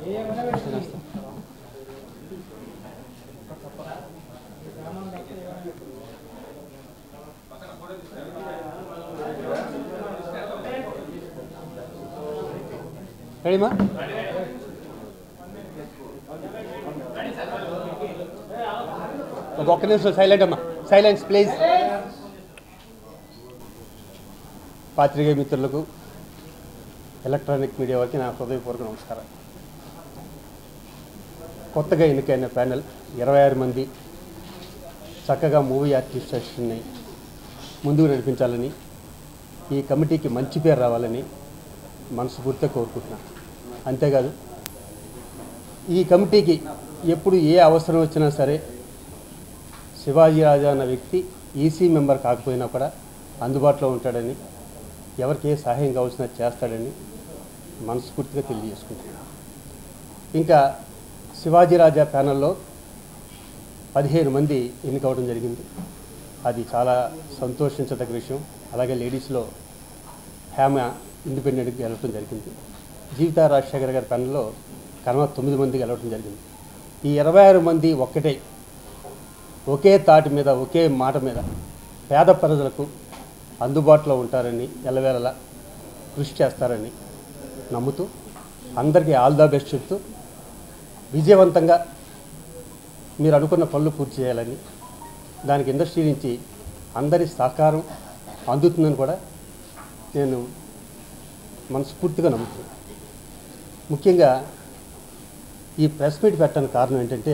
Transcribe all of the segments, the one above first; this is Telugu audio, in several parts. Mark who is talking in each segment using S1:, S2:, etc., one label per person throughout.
S1: రెడీమా ఒక ఒక్క నిమిషం సైలెంట్ అమ్మా సైలెన్స్ ప్లీజ్ పాత్రికేయ మిత్రులకు ఎలక్ట్రానిక్ మీడియా వారికి నా హృదయపూర్వక నమస్కారం కొత్తగా ఎన్నికైన ప్యానెల్ ఇరవై ఆరు మంది చక్కగా మూవీ ఆర్టిస్ట్ని ముందుకు నడిపించాలని ఈ కమిటీకి మంచి పేరు రావాలని మనస్ఫూర్తిగా కోరుకుంటున్నాను అంతేకాదు ఈ కమిటీకి ఎప్పుడు ఏ అవసరం వచ్చినా సరే శివాజీ రాజా అన్న వ్యక్తి ఈసీ మెంబర్ కాకపోయినా కూడా అందుబాటులో ఉంటాడని ఎవరికి ఏ సహాయం కావాల్సిన చేస్తాడని మనస్ఫూర్తిగా తెలియజేసుకుంటున్నాను ఇంకా శివాజీ రాజా ప్యానల్లో పదిహేను మంది ఎన్నికవడం జరిగింది అది చాలా సంతోషించదగ్గ విషయం అలాగే లేడీస్లో హేమ ఇండిపెండెంట్గా గెలవడం జరిగింది జీవిత రాజశేఖర్ గారి ప్యానల్లో కనుమ తొమ్మిది మంది గెలవడం జరిగింది ఈ ఇరవై ఆరు మంది ఒక్కటే ఒకే తాటి మీద ఒకే మాట మీద పేద ప్రజలకు అందుబాటులో ఉంటారని ఎల్లవేళలా కృషి చేస్తారని నమ్ముతూ అందరికీ ఆల్ ద బెస్ట్ చెప్తూ విజయవంతంగా మీరు అనుకున్న పనులు పూర్తి చేయాలని దానికి ఇండస్ట్రీ నుంచి అందరి సహకారం అందుతుందని కూడా నేను మనస్ఫూర్తిగా నమ్ముతున్నాను ముఖ్యంగా ఈ ప్రెస్ మీట్ పెట్టడానికి కారణం ఏంటంటే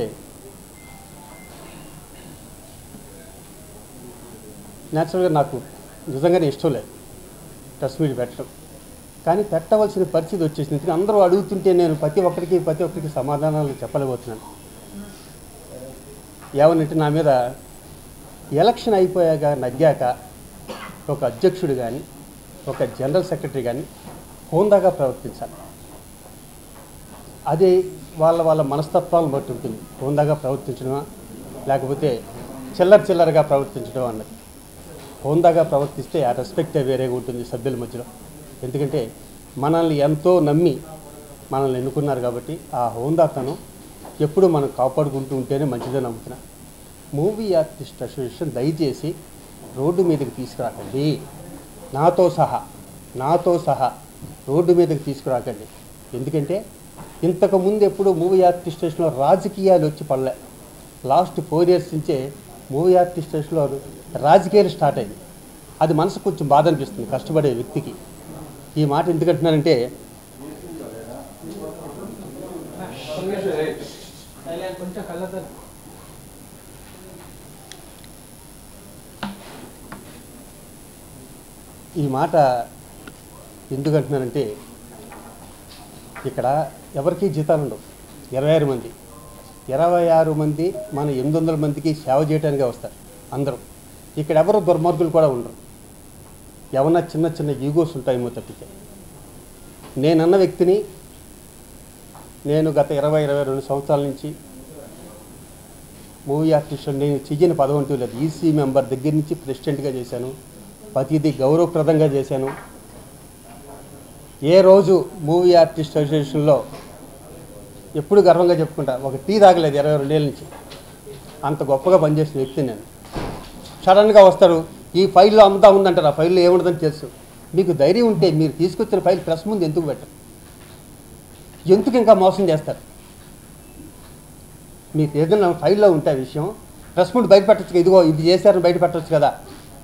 S1: న్యాచురల్గా నాకు నిజంగానే ఇష్టం లేదు ప్రెస్ మీట్ పెట్టడం కానీ పెట్టవలసిన పరిస్థితి వచ్చేసింది ఎందుకంటే అందరూ అడుగుతుంటే నేను ప్రతి ఒక్కరికి ప్రతి ఒక్కరికి సమాధానాలు చెప్పలేకపోతున్నాను ఏమనంటే నా మీద ఎలక్షన్ అయిపోయాక నగ్గాక ఒక అధ్యక్షుడు కానీ ఒక జనరల్ సెక్రటరీ కానీ హోందాగా ప్రవర్తించాలి అది వాళ్ళ వాళ్ళ మనస్తత్వాలను బట్టి ఉంటుంది హోందాగా ప్రవర్తించడమా లేకపోతే చిల్లర చిల్లరగా ప్రవర్తించడం అన్నది హోందాగా ప్రవర్తిస్తే ఆ రెస్పెక్టే వేరేగా ఉంటుంది సభ్యుల మధ్యలో ఎందుకంటే మనల్ని ఎంతో నమ్మి మనల్ని ఎన్నుకున్నారు కాబట్టి ఆ హోందాతనం ఎప్పుడు మనం కాపాడుకుంటూ ఉంటేనే మంచిదని నమ్ముతున్నా మూవీ ఆర్టిస్ట్ అసోసియేషన్ దయచేసి రోడ్డు మీదకి తీసుకురాకండి నాతో సహా నాతో సహా రోడ్డు మీదకి తీసుకురాకండి ఎందుకంటే ఇంతకుముందు ఎప్పుడు మూవీ ఆర్టిస్ట్ స్టేషన్లో రాజకీయాలు వచ్చి పడలే లాస్ట్ ఫోర్ ఇయర్స్ నుంచే మూవీ ఆర్టిస్ట్ స్టేషన్లో రాజకీయాలు స్టార్ట్ అయింది అది మనసు కొంచెం బాధ అనిపిస్తుంది కష్టపడే వ్యక్తికి ఈ మాట ఎందుకంటున్నానంటే
S2: కొంచెం కళ్ళతో
S1: ఈ మాట ఎందుకంటున్నానంటే ఇక్కడ ఎవరికీ జీతాలు ఉండవు ఇరవై ఆరు మంది ఇరవై ఆరు మంది మన ఎనిమిది వందల మందికి సేవ చేయడానికే వస్తారు అందరూ ఇక్కడ ఎవరు దుర్మార్గులు కూడా ఉండరు ఏమన్నా చిన్న చిన్న ఈగోస్ ఉంటాయేమో తప్పితే నేనన్న వ్యక్తిని నేను గత ఇరవై ఇరవై రెండు సంవత్సరాల నుంచి మూవీ ఆర్టిస్ట్ నేను చెయ్యని పదవి అంటూ లేదు ఈసీ మెంబర్ దగ్గర నుంచి ప్రెసిడెంట్గా చేశాను ప్రతిదీ గౌరవప్రదంగా చేశాను ఏ రోజు మూవీ ఆర్టిస్ట్ అసోసియేషన్లో ఎప్పుడు గర్వంగా చెప్పుకుంటా ఒక టీ తాగలేదు ఇరవై రెండేళ్ళ నుంచి అంత గొప్పగా పనిచేసిన వ్యక్తి నేను సడన్గా వస్తారు ఈ ఫైల్లో అంతా ఉందంటారు ఆ ఫైల్లో ఏముండదని తెలుసు మీకు ధైర్యం ఉంటే మీరు తీసుకొచ్చిన ఫైల్ ప్రెస్ ముందు ఎందుకు పెట్టరు ఎందుకు ఇంకా మోసం చేస్తారు మీకు ఏదైనా ఫైల్లో ఉంటే ఆ విషయం ప్రెస్ ముందు బయట పెట్టచ్చు ఇదిగో ఇది చేశారని బయట పెట్టచ్చు కదా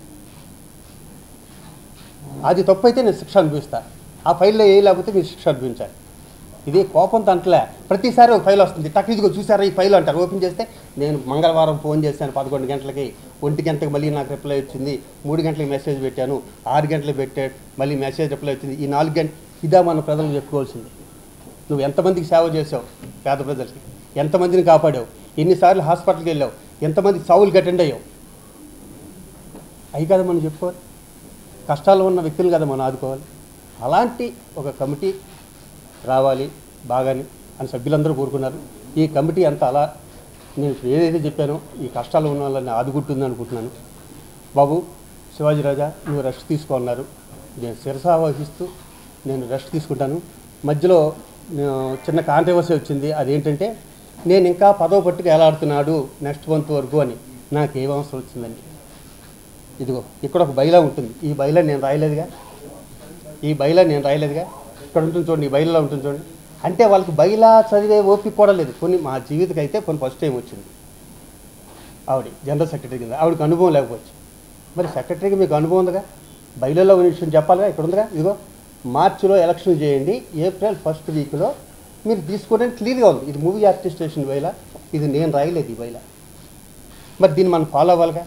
S1: అది తప్పు అయితే నేను శిక్ష అనుభవిస్తా ఆ ఫైల్లో ఏ లేకపోతే మీరు శిక్ష అనుభవించాలి ఇది కోపంతో అంటలే ప్రతిసారి ఒక ఫైల్ వస్తుంది టక్ ఇదిగో చూసారా ఈ ఫైల్ అంటారు ఓపెన్ చేస్తే నేను మంగళవారం ఫోన్ చేశాను పదకొండు గంటలకి ఒంటి గంటకి మళ్ళీ నాకు రిప్లై వచ్చింది మూడు గంటలకు మెసేజ్ పెట్టాను ఆరు గంటలకు పెట్టాడు మళ్ళీ మెసేజ్ రిప్లై వచ్చింది ఈ నాలుగు గంట ఇదా మన ప్రజలకు చెప్పుకోవాల్సింది నువ్వు ఎంతమందికి సేవ చేసావు పేద ప్రజలకి ఎంతమందిని కాపాడావు ఎన్నిసార్లు హాస్పిటల్కి వెళ్ళావు ఎంతమంది చావులు అటెండ్ అయ్యావు అవి కదా మనం చెప్పుకోవాలి కష్టాలు ఉన్న వ్యక్తులు కదా మనం ఆదుకోవాలి అలాంటి ఒక కమిటీ రావాలి బాగాని అని సభ్యులందరూ కోరుకున్నారు ఈ కమిటీ అంతా అలా నేను ఇప్పుడు ఏదైతే చెప్పానో ఈ కష్టాలు ఉన్న వాళ్ళని ఆదుకుంటుంది అనుకుంటున్నాను బాబు శివాజీ రాజా నువ్వు రెస్ట్ తీసుకోన్నారు నేను శిరసా వహిస్తూ నేను రెస్ట్ తీసుకుంటాను మధ్యలో ఆ, చిన్న కాంట్రవర్సీ వచ్చింది అదేంటంటే నేను ఇంకా పదవ పట్టుకు ఎలాడుతున్నాడు నెక్స్ట్ మంత్ వరకు అని నాకు ఏం అవసరం వచ్చిందండి ఇదిగో ఇక్కడ ఒక బైలా ఉంటుంది ఈ బైలా నేను రాయలేదుగా ఈ బైలా నేను రాయలేదుగా ఇక్కడ ఉంటుంది చూడండి ఈ బైలాలో ఉంటుంది చూడండి అంటే వాళ్ళకి బైలా చదివే ఓపిక కూడా లేదు కొన్ని మా జీవితకి అయితే కొన్ని ఫస్ట్ టైం వచ్చింది ఆవిడ జనరల్ సెక్రటరీ కింద ఆవిడకి అనుభవం లేకపోవచ్చు మరి సెక్రటరీకి మీకు అనుభవం ఉందిగా బయలులో ఉన్న విషయం చెప్పాలిగా ఇక్కడ ఉందిగా ఇదిగో మార్చిలో ఎలక్షన్ చేయండి ఏప్రిల్ ఫస్ట్ వీక్లో మీరు తీసుకోవడానికి క్లియర్గా ఉంది ఇది మూవీ ఆర్టిస్టేషన్ బయల ఇది నేను రాయలేదు ఈ బయల మరి దీన్ని మనం ఫాలో అవ్వాలిగా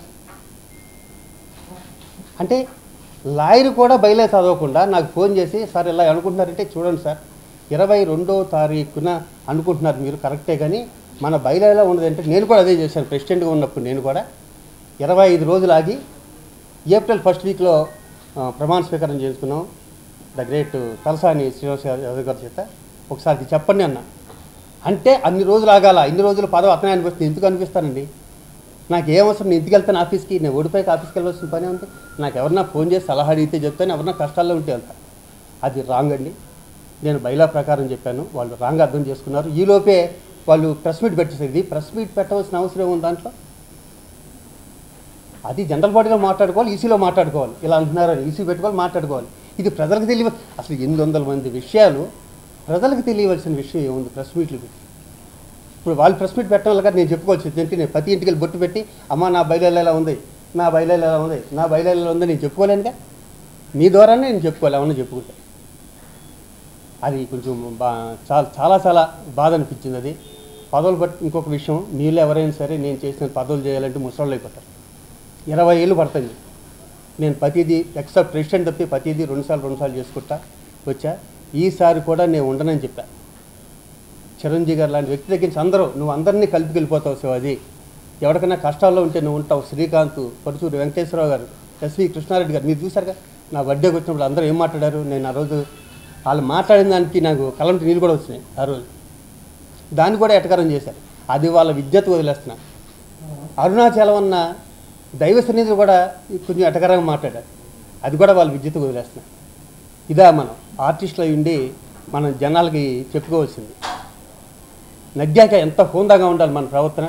S1: అంటే లాయర్ కూడా బయలే చదవకుండా నాకు ఫోన్ చేసి సార్ ఇలా అనుకుంటున్నారంటే చూడండి సార్ ఇరవై రెండో తారీఖున అనుకుంటున్నారు మీరు కరెక్టే కానీ మన బయలులో ఉన్నదంటే నేను కూడా అదే చేశాను ప్రెసిడెంట్గా ఉన్నప్పుడు నేను కూడా ఇరవై ఐదు రోజులు ఆగి ఏప్రిల్ ఫస్ట్ వీక్లో ఆ, ప్రమాణ స్వీకారం చేసుకున్నాం ద గ్రేట్ తలసాని శ్రీనివాస యాదవ్ గారి చేత ఒకసారి ఇది చెప్పండి అన్న అంటే అన్ని రోజులు ఆగాల ఇన్ని రోజులు పదవి అతనే అనిపిస్తుంది ఎందుకు అనిపిస్తానండి నాకు ఏం అవసరం నేను ఇంటికి వెళ్తాను ఆఫీస్కి నేను ఓడిపోయి ఆఫీస్కి వెళ్ళవలసిన పని ఉంది నాకు ఎవరన్నా ఫోన్ చేసి సలహా అడిగితే చెప్తాను ఎవరన్నా కష్టాల్లో ఉంటే వెళ్తా అది రాంగ్ అండి నేను బైలా ప్రకారం చెప్పాను వాళ్ళు రాంగ్ అర్థం చేసుకున్నారు ఈలోపే వాళ్ళు ప్రెస్ మీట్ పెట్టేసారు ఇది ప్రెస్ మీట్ పెట్టవలసిన అవసరం ఉంది దాంట్లో అది జనరల్ బాడీలో మాట్లాడుకోవాలి ఈసీలో మాట్లాడుకోవాలి ఇలా అంటున్నారని ఈసీ పెట్టుకోవాలి మాట్లాడుకోవాలి ఇది ప్రజలకు తెలియ అసలు ఎనిమిది వందల మంది విషయాలు ప్రజలకు తెలియవలసిన విషయం ఏముంది ప్రెస్ మీట్లు పెట్టి ఇప్పుడు వాళ్ళు ప్రెస్ మీట్ పెట్టడం వల్ల నేను చెప్పుకోవాల్సి ఏంటి నేను ప్రతి ఇంటికి వెళ్ళి బొట్టు పెట్టి అమ్మ నా బయలు ఎలా ఉంది నా బయలు ఎలా ఉంది నా బయలు ఎలా ఉంది నేను చెప్పుకోలేనుగా మీ ద్వారానే నేను చెప్పుకోవాలి ఏమన్నా చెప్పుకుంటే అది కొంచెం బా చాలా చాలా చాలా బాధ అనిపించింది అది పదవులు బట్టి ఇంకొక విషయం మీలో ఎవరైనా సరే నేను చేసిన పదవులు చేయాలంటే ముసళ్ళు అయిపోతారు ఇరవై ఏళ్ళు పడుతుంది నేను ప్రతిదీ ఎక్స్ట్రా ప్రెసిడెంట్ తప్పి ప్రతిదీ రెండుసార్లు రెండుసార్లు చేసుకుంటా వచ్చా ఈసారి కూడా నేను ఉండనని చెప్పా చిరంజీవి గారు లాంటి వ్యక్తి దగ్గర నుంచి అందరూ నువ్వు అందరినీ కలిపి వెళ్ళిపోతావు శివాజీ ఎవరికైనా కష్టాల్లో ఉంటే నువ్వు ఉంటావు శ్రీకాంత్ పరుచూరి వెంకటేశ్వరరావు గారు ఎస్వి కృష్ణారెడ్డి గారు మీరు చూసారుగా నా బర్త్డేకి వచ్చినప్పుడు అందరూ ఏం మాట్లాడారు నేను ఆ రోజు వాళ్ళు మాట్లాడిన దానికి నాకు కలంటి నీళ్ళు కూడా వచ్చినాయి ఆ రోజు దాన్ని కూడా ఎటకారం చేశారు అది వాళ్ళ విద్యత్ వదిలేస్తున్నా అరుణాచలం అన్న దైవ సన్నిధులు కూడా కొంచెం ఎటకరంగా మాట్లాడారు అది కూడా వాళ్ళ విద్యుత్ వదిలేస్తున్నారు ఇదా మనం ఆర్టిస్టులు అయి ఉండి మనం జనాలకి చెప్పుకోవాల్సింది నగ్గాక ఎంత హోందాగా ఉండాలి మన ప్రవర్తన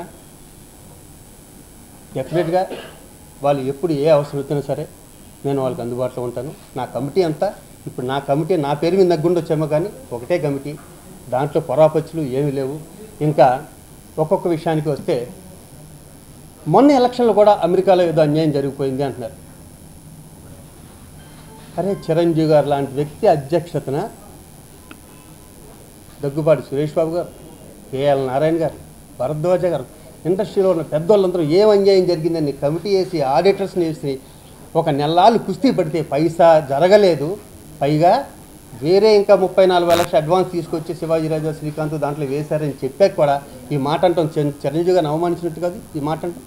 S1: డెఫినెట్గా వాళ్ళు ఎప్పుడు ఏ అవసరం వచ్చినా సరే నేను వాళ్ళకి అందుబాటులో ఉంటాను నా కమిటీ అంతా ఇప్పుడు నా కమిటీ నా పేరు మీద నగ్గుండొచ్చేమో కానీ ఒకటే కమిటీ దాంట్లో పొరాపచ్చులు ఏమీ లేవు ఇంకా ఒక్కొక్క విషయానికి వస్తే మొన్న ఎలక్షన్లో కూడా అమెరికాలో ఏదో అన్యాయం జరిగిపోయింది అంటున్నారు అరే చిరంజీవి గారు లాంటి వ్యక్తి అధ్యక్షతన దగ్గుబాటి సురేష్ బాబు గారు కేఎల్ నారాయణ గారు భరద్వాజ గారు ఇండస్ట్రీలో ఉన్న పెద్దోళ్ళందరూ ఏం అన్యాయం జరిగిందని కమిటీ వేసి ఆడిటర్స్ని వేసి ఒక నెలలు కుస్తీ పడితే పైసా జరగలేదు పైగా వేరే ఇంకా ముప్పై నాలుగు లక్షల అడ్వాన్స్ తీసుకొచ్చి శివాజీ రాజా శ్రీకాంత్ దాంట్లో వేశారని చెప్పాక కూడా ఈ మాట అంటాం చిరం- చిరంజీవి గారిని అవమానించినట్టు కాదు ఈ మాట అంటాం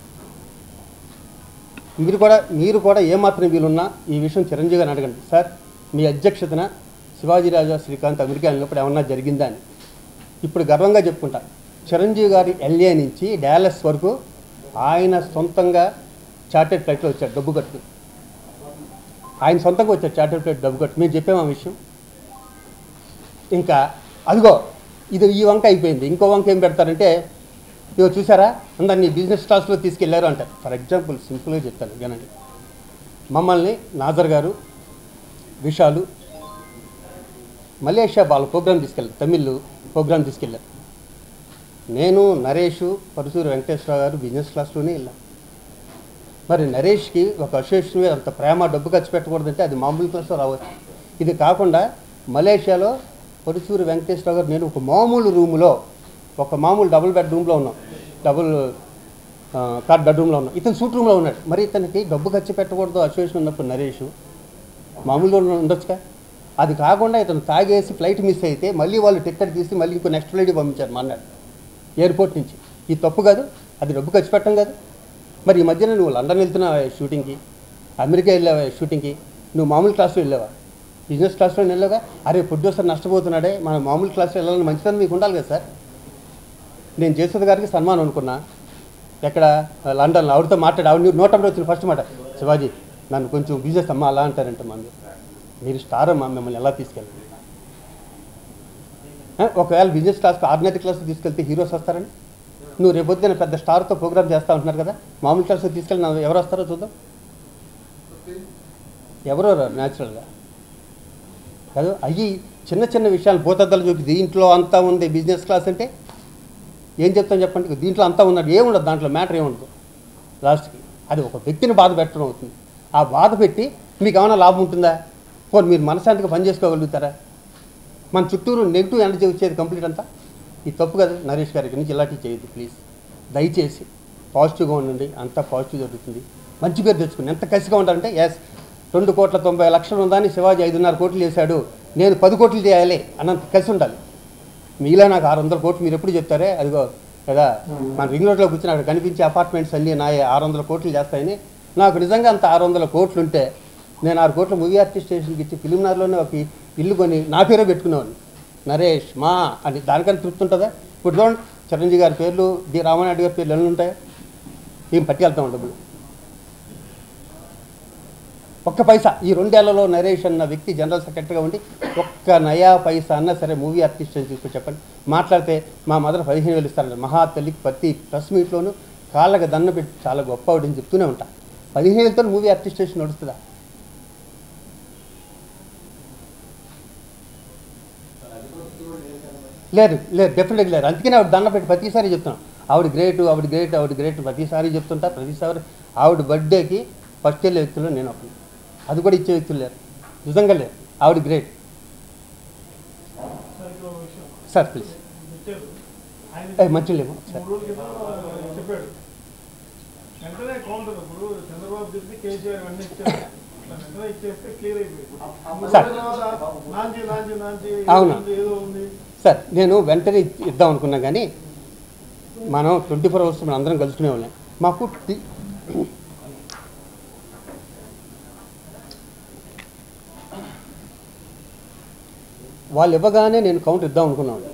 S1: మీరు కూడా మీరు కూడా ఏమాత్రం వీలున్నా ఈ విషయం చిరంజీవి గారిని అడగండి సార్ మీ అధ్యక్షతన శివాజీ రాజా శ్రీకాంత్ అమెరికా వెళ్ళినప్పుడు ఏమన్నా జరిగిందా అని ఇప్పుడు గర్వంగా చెప్పుకుంటా చిరంజీవి గారి ఎల్ఏ నుంచి డాలస్ వరకు ఆయన సొంతంగా చార్టెడ్ ఫ్లైట్లో వచ్చాడు డబ్బు కట్టు ఆయన సొంతంగా వచ్చాడు చార్టెడ్ ఫ్లైట్ డబ్బు కట్టు మీరు చెప్పాము ఆ విషయం ఇంకా అదిగో ఇది ఈ వంక అయిపోయింది ఇంకో వంక ఏం పెడతారంటే ఇదిగో చూసారా అందరినీ బిజినెస్ క్లాస్లో తీసుకెళ్లారు అంటారు ఫర్ ఎగ్జాంపుల్ సింపుల్గా చెప్తాను వినండి మమ్మల్ని నాజర్ గారు విశాలు మలేషియా వాళ్ళ ప్రోగ్రామ్ తీసుకెళ్ళారు తమిళ్ ప్రోగ్రామ్ తీసుకెళ్ళారు నేను నరేష్ పరుసూరు వెంకటేశ్వర గారు బిజినెస్ క్లాస్లోనే వెళ్ళాం మరి నరేష్కి ఒక అసోసియేషన్ మీద అంత ప్రేమ డబ్బు ఖర్చు పెట్టకూడదంటే అది మామూలు క్లాస్లో రావచ్చు ఇది కాకుండా మలేషియాలో పరుసూరు వెంకటేశ్వర గారు నేను ఒక మామూలు రూములో ఒక మామూలు డబుల్ బెడ్ రూమ్లో ఉన్నాం డబుల్ కార్డ్ బెడ్రూమ్లో ఉన్నాం ఇతను సూట్ రూమ్లో ఉన్నాడు మరి ఇతనికి డబ్బు ఖర్చు పెట్టకూడదు అసోసియేషన్ ఉన్నప్పుడు నరేష్ మామూలుగా ఉండొచ్చుగా అది కాకుండా ఇతను తాగేసి ఫ్లైట్ మిస్ అయితే మళ్ళీ వాళ్ళు టికెట్ తీసి మళ్ళీ ఇంకో నెక్స్ట్ ఫ్లైట్ పంపించారు మా అన్నాడు ఎయిర్పోర్ట్ నుంచి ఇది తప్పు కాదు అది డబ్బు ఖర్చు పెట్టడం కాదు మరి ఈ మధ్యన నువ్వు లండన్ వెళ్తున్నావా షూటింగ్కి అమెరికా వెళ్ళావా షూటింగ్కి నువ్వు మామూలు క్లాస్లో వెళ్ళావా బిజినెస్ క్లాస్లో వెళ్ళావా అరే ప్రొడ్యూసర్ నష్టపోతున్నాడే మన మామూలు క్లాస్లో వెళ్ళాలని మంచిదని మీకు ఉండాలి కదా సార్ నేను జయసుధ గారికి సన్మానం అనుకున్నా ఎక్కడ లండన్లో ఆవిడతో మాట్లాడి ఆవిడ నూట అప్పుడు వచ్చిన ఫస్ట్ మాట శివాజీ నన్ను కొంచెం బిజినెస్ అమ్మా అలా అంటారంట మా మీరు మీరు స్టార్ అమ్మా మిమ్మల్ని ఎలా తీసుకెళ్ళండి ఆ, ఒకవేళ బిజినెస్ క్లాస్కి ఆర్డినరీ క్లాస్ తీసుకెళ్తే హీరోస్ వస్తారని నువ్వు రేపొద్దున పెద్ద స్టార్తో ప్రోగ్రామ్ చేస్తా ఉంటున్నారు కదా మామూలు క్లాస్ తీసుకెళ్ళి నా- ఎవరు వస్తారో చూద్దాం ఎవరో న్యాచురల్గా కాదు అయ్యి చిన్న చిన్న విషయాలు భూతద్దలు చూపి దీంట్లో అంతా ఉంది బిజినెస్ క్లాస్ అంటే ఏం చెప్తాం చెప్పండి దీంట్లో అంతా ఉన్నది ఏముండదు దాంట్లో మ్యాటర్ ఏముండదు లాస్ట్కి అది ఒక వ్యక్తిని బాధ పెట్టడం అవుతుంది ఆ బాధ పెట్టి మీకు ఏమైనా లాభం ఉంటుందా పోనీ మీరు మనశాంతిగా పని చేసుకోగలుగుతారా మన చుట్టూరు నెగిటివ్ ఎనర్జీ వచ్చేది కంప్లీట్ అంతా ఇది తప్పు కదా నరేష్ గారి నుంచి ఇలాంటివి చేయొద్దు ప్లీజ్ దయచేసి పాజిటివ్గా ఉండండి అంతా పాజిటివ్ జరుగుతుంది మంచి పేరు తెచ్చుకుని ఎంత కసిగా ఉంటారంటే ఎస్ రెండు కోట్ల తొంభై లక్షలు ఉందని శివాజీ ఐదున్నర కోట్లు చేశాడు నేను పది కోట్లు చేయాలి అన్నంత కసి ఉండాలి మీలా నాకు ఆరు వందల కోట్లు మీరు ఎప్పుడు చెప్తారే అదిగో కదా మన రింగ్ రోడ్లో కూర్చొని అక్కడ కనిపించే అపార్ట్మెంట్స్ అన్నీ నా ఆరు వందల కోట్లు చేస్తాయని నాకు నిజంగా అంత ఆరు వందల కోట్లు ఉంటే నేను ఆరు కోట్ల మూవీ ఆర్టిస్ట్ స్టేషన్కి ఇచ్చి ఫిలింనార్లోనే ఒక ఇల్లు కొని నా పేరే పెట్టుకునేవాడిని నరేష్ మా అని దానికన్నా తృప్తి ఉంటుందా ఇప్పుడు చూడండి చిరంజీవి గారి పేర్లు డి రామానాయుడు గారి పేర్లు ఎన్ని ఉంటాయా ఏం పట్టుకెళ్తాం డబ్బులు ఒక్క పైసా ఈ రెండేళ్లలో నరేష్ అన్న వ్యక్తి జనరల్ సెక్రటరీగా ఉండి ఒక్క నయా పైసా అన్నా సరే మూవీ ఆర్టిస్ట్ అని తీసుకొని చెప్పండి మాట్లాడితే మా మదర్ పదిహేను వేలు ఇస్తారండి మహా తల్లికి ప్రతి ప్రెస్ మీట్లోనూ కాళ్ళకి దండ పెట్టి చాలా గొప్ప ఆవిడని చెప్తూనే ఉంటా పదిహేను వేలతో మూవీ ఆర్టిస్ట్ స్టేషన్ నడుస్తుందా లేదు లేదు డెఫినెట్గా లేదు అందుకనే ఆవిడ దండ పెట్టి ప్రతిసారి చెప్తున్నాం ఆవిడ గ్రేట్ ఆవిడ గ్రేట్ ఆవిడ గ్రేట్ ప్రతిసారి చెప్తుంటా ప్రతిసారి ఆవిడ బర్త్డేకి ఫస్ట్ వెళ్ళే వ్యక్తులు నేను ఒకటి అది కూడా ఇచ్చే వ్యక్తులు లేరు నిజంగా లేరు ఆవిడ గ్రేట్
S3: సార్ ఇంకో విషయం
S1: సార్ ప్లీజ్
S3: ఇచ్చారు ఆయన
S1: ఏ, మంచి లేము సార్
S3: మూడు రోజుల క్రితం చెప్పాడు వెంటనే కౌంటర్ ఇప్పుడు చంద్రబాబు చెప్తే కేసీఆర్ వెంటనే ఇచ్చారు అట్లా వెంటనే ఇచ్చేస్తే క్లియర్ అయిపోయింది మూడు
S1: సార్.
S3: రోజుల తర్వాత నాంచి నాంచి నాంచి
S1: అవును.
S3: ఏదో ఉంది, ఏదో ఉంది
S1: సార్ నేను వెంటనే ఇచ్- ఇద్దాం అనుకున్నా కానీ మనం ట్వంటీ ఫోర్ అవర్స్ మనం అందరం కలుసుకునే వాళ్ళం మాకు టి- వాళ్ళు ఇవ్వగానే నేను కౌంట్ ఇద్దాం అనుకున్నాను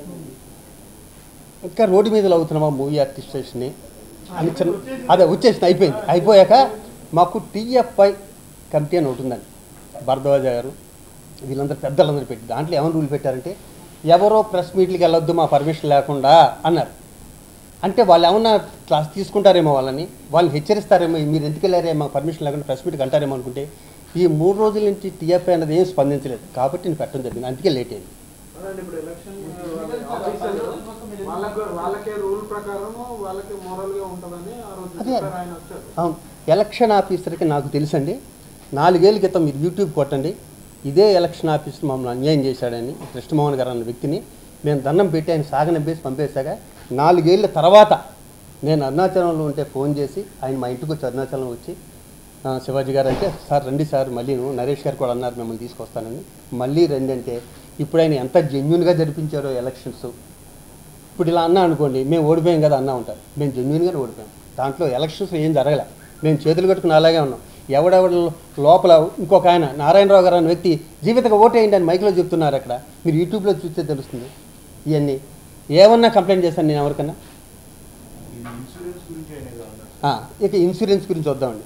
S1: ఇంకా రోడ్డు మీద అవుతున్నామా మూవీ ఆర్టిస్ట్ స్టేషన్ని అని చిన్న అదే వచ్చేసింది అయిపోయింది అయిపోయాక మాకు టీఎఫ్ఐ కమిటీ అని ఒకటి ఉందండి భరద్వాజ గారు వీళ్ళందరూ పెద్దలందరూ పెట్టి దాంట్లో ఏమైనా రూల్ పెట్టారంటే ఎవరో ప్రెస్ మీట్లకి వెళ్ళొద్దు మా పర్మిషన్ లేకుండా అన్నారు అంటే వాళ్ళు ఏమన్నా క్లాస్ తీసుకుంటారేమో వాళ్ళని వాళ్ళని హెచ్చరిస్తారేమో మీరు ఎందుకు వెళ్ళారే మాకు పర్మిషన్ లేకుండా ప్రెస్ మీట్కి అంటారేమో అనుకుంటే ఈ మూడు రోజుల నుంచి టీఎఫ్ఐ అనేది ఏం స్పందించలేదు కాబట్టి నేను పెట్టడం జరిగింది అందుకే లేట్ అయింది
S4: అదండి ఇప్పుడు ఎలక్షన్ ఆఫీసర్లు వాళ్ళకు వాళ్ళకే రూల్ ప్రకారం వాళ్ళకే మోరల్ గా ఉంటుందని ఆ రోజు
S1: అదే.
S4: చెప్పారు ఆయన వచ్చారు
S1: అవును ఎలక్షన్ ఆఫీసర్కి నాకు తెలుసండి నాలుగేళ్ల క్రితం మీరు యూట్యూబ్ కొట్టండి ఇదే ఎలక్షన్ ఆఫీసర్ మమ్మల్ని అన్యాయం చేశాడని కృష్ణమోహన్ గారు అన్న వ్యక్తిని నేను దండం పెట్టి ఆయన సాగనంపేసి పంపేశాక నాలుగేళ్ల తర్వాత నేను అరుణాచలంలో ఉంటే ఫోన్ చేసి ఆయన మా ఇంటికి వచ్చి అరుణాచలం వచ్చి "ఆ, శివాజీ గారు అంటే సార్ రండి సార్ మళ్ళీ నరేష్ గారు కూడా అన్నారు మిమ్మల్ని తీసుకొస్తానని మళ్ళీ రండి అంటే ఇప్పుడు ఆయన ఎంత జెన్యున్గా జరిపించారో ఎలక్షన్స్ ఇప్పుడు ఇలా అన్నా అనుకోండి మేము ఓడిపోయాం కదా అన్నా ఉంటారు మేము జెన్యున్గానే ఓడిపోయాం దాంట్లో ఎలక్షన్స్ ఏం జరగలే మేము చేతులు కట్టుకుని అలాగే ఉన్నాం ఎవడెవడ లోపల ఇంకొక ఆయన నారాయణరావు గారు అనే వ్యక్తి జీవితంగా ఓటేయండి అని మైక్లో చెప్తున్నారు అక్కడ మీరు యూట్యూబ్లో చూస్తే తెలుస్తుంది ఇవన్నీ ఏమన్నా కంప్లైంట్ చేశాను నేను ఎవరికన్నా
S5: ఇన్సూరెన్స్ గురించి ఆయన ఏదో అన్నారు
S1: ఆ, ఇక ఇన్సూరెన్స్ గురించి వద్దామండి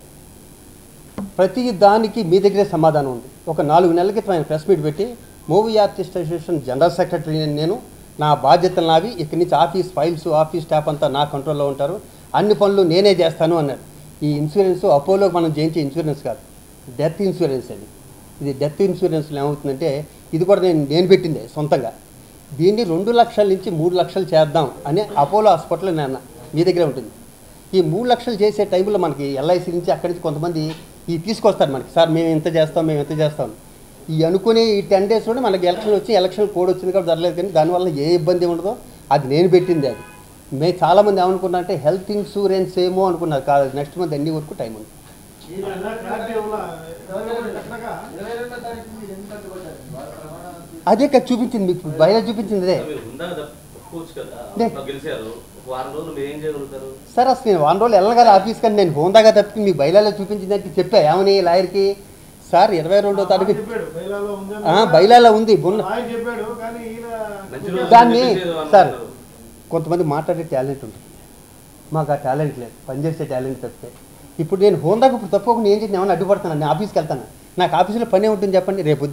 S1: ప్రతి దానికి మీ దగ్గరే సమాధానం ఉంది ఒక నాలుగు నెలల క్రితం ఆయన ప్రెస్ మీట్ పెట్టి movie artist association general secretary నేను నా బాధ్యతలు నావి ఇక్కడి నుంచి ఆఫీస్ ఫైల్స్ ఆఫీస్ స్టాఫ్ అంతా నా కంట్రోల్లో ఉంటారు అన్ని పనులు నేనే చేస్తాను అన్నాడు ఈ ఇన్సూరెన్స్ అపోలో మనం చేయించే ఇన్సూరెన్స్ కాదు డెత్ ఇన్సూరెన్స్ అది ఇది డెత్ ఇన్సూరెన్స్లో ఏమవుతుందంటే ఇది కూడా నేను నేను పెట్టిందే సొంతంగా దీన్ని రెండు లక్షల నుంచి మూడు లక్షలు చేద్దాం అని అపోలో హాస్పిటల్ నేను అన్నా. మీ దగ్గరే ఉంటుంది ఈ మూడు లక్షలు చేసే టైంలో మనకి ఎల్ఐసి నుంచి అక్కడి నుంచి కొంతమంది ఈ తీసుకొస్తారు మనకి సార్ మేము ఎంత చేస్తాం మేము ఎంత చేస్తాం ఈ అనుకునే ఈ టెన్ డేస్లోనే మనకి ఎలక్షన్ వచ్చి ఎలక్షన్ కోడ్ వచ్చింది కాబట్టి జరగలేదు కానీ దానివల్ల ఏ ఇబ్బంది ఉండదో అది నేను పెట్టింది అది మేము చాలామంది ఏమనుకున్నా అంటే హెల్త్ ఇన్సూరెన్స్ ఏమో అనుకున్నారు కాదు నెక్స్ట్ మంత్ ఎన్ని వరకు టైం ఉంది
S3: ఈయన ఎలా క్లారిటీ వల్ల ఎక్కడగా
S2: ఇరవై రెండో తారీఖు మీరు ఎందుకు అడ్డుపడ్డారు వాళ్ళ ప్రమాణాలు
S1: అదే కదా చూపించింది మీకు బయట చూపించింది అదే
S6: మీరు ఉందాక తప్పుకోవచ్చు కదా
S1: లే.
S6: మాకు గెలిచారు ఒక వారం రోజులు మీరు ఏం చేయగలుగుతారు
S1: సార్ అసలు నేను వారం రోజులు వెళ్ళగాలి ఆఫీస్ కానీ నేను హోందాగా తప్పి మీ బయలాలో చూపించిందంటే చెప్పా ఏమని లాయర్కి సార్ ఇరవై రెండో తారీఖు
S3: చెప్పాడు బయలాలో ఉంది
S1: ఆ, బయలాలో ఉంది ఉన్న
S3: ఆయన చెప్పాడు కానీ ఈయన
S6: మంచి రోజు
S1: దాన్ని
S6: చూపించేది
S1: సార్
S6: అనుకుంటారు.
S1: కొంతమంది మాట్లాడే టాలెంట్ ఉంటుంది మాకు ఆ టాలెంట్ లేదు పనిచేసే టాలెంట్ తప్పితే ఇప్పుడు నేను హోందాకు ఇప్పుడు తప్పకుండా ఏం చేసి ఏమైనా అడ్డుపడుతున్నాను నేను ఆఫీస్కి వెళ్తాను నాకు ఆఫీస్లో పని ఉంటుంది చెప్పండి రేపు పొద్దున్న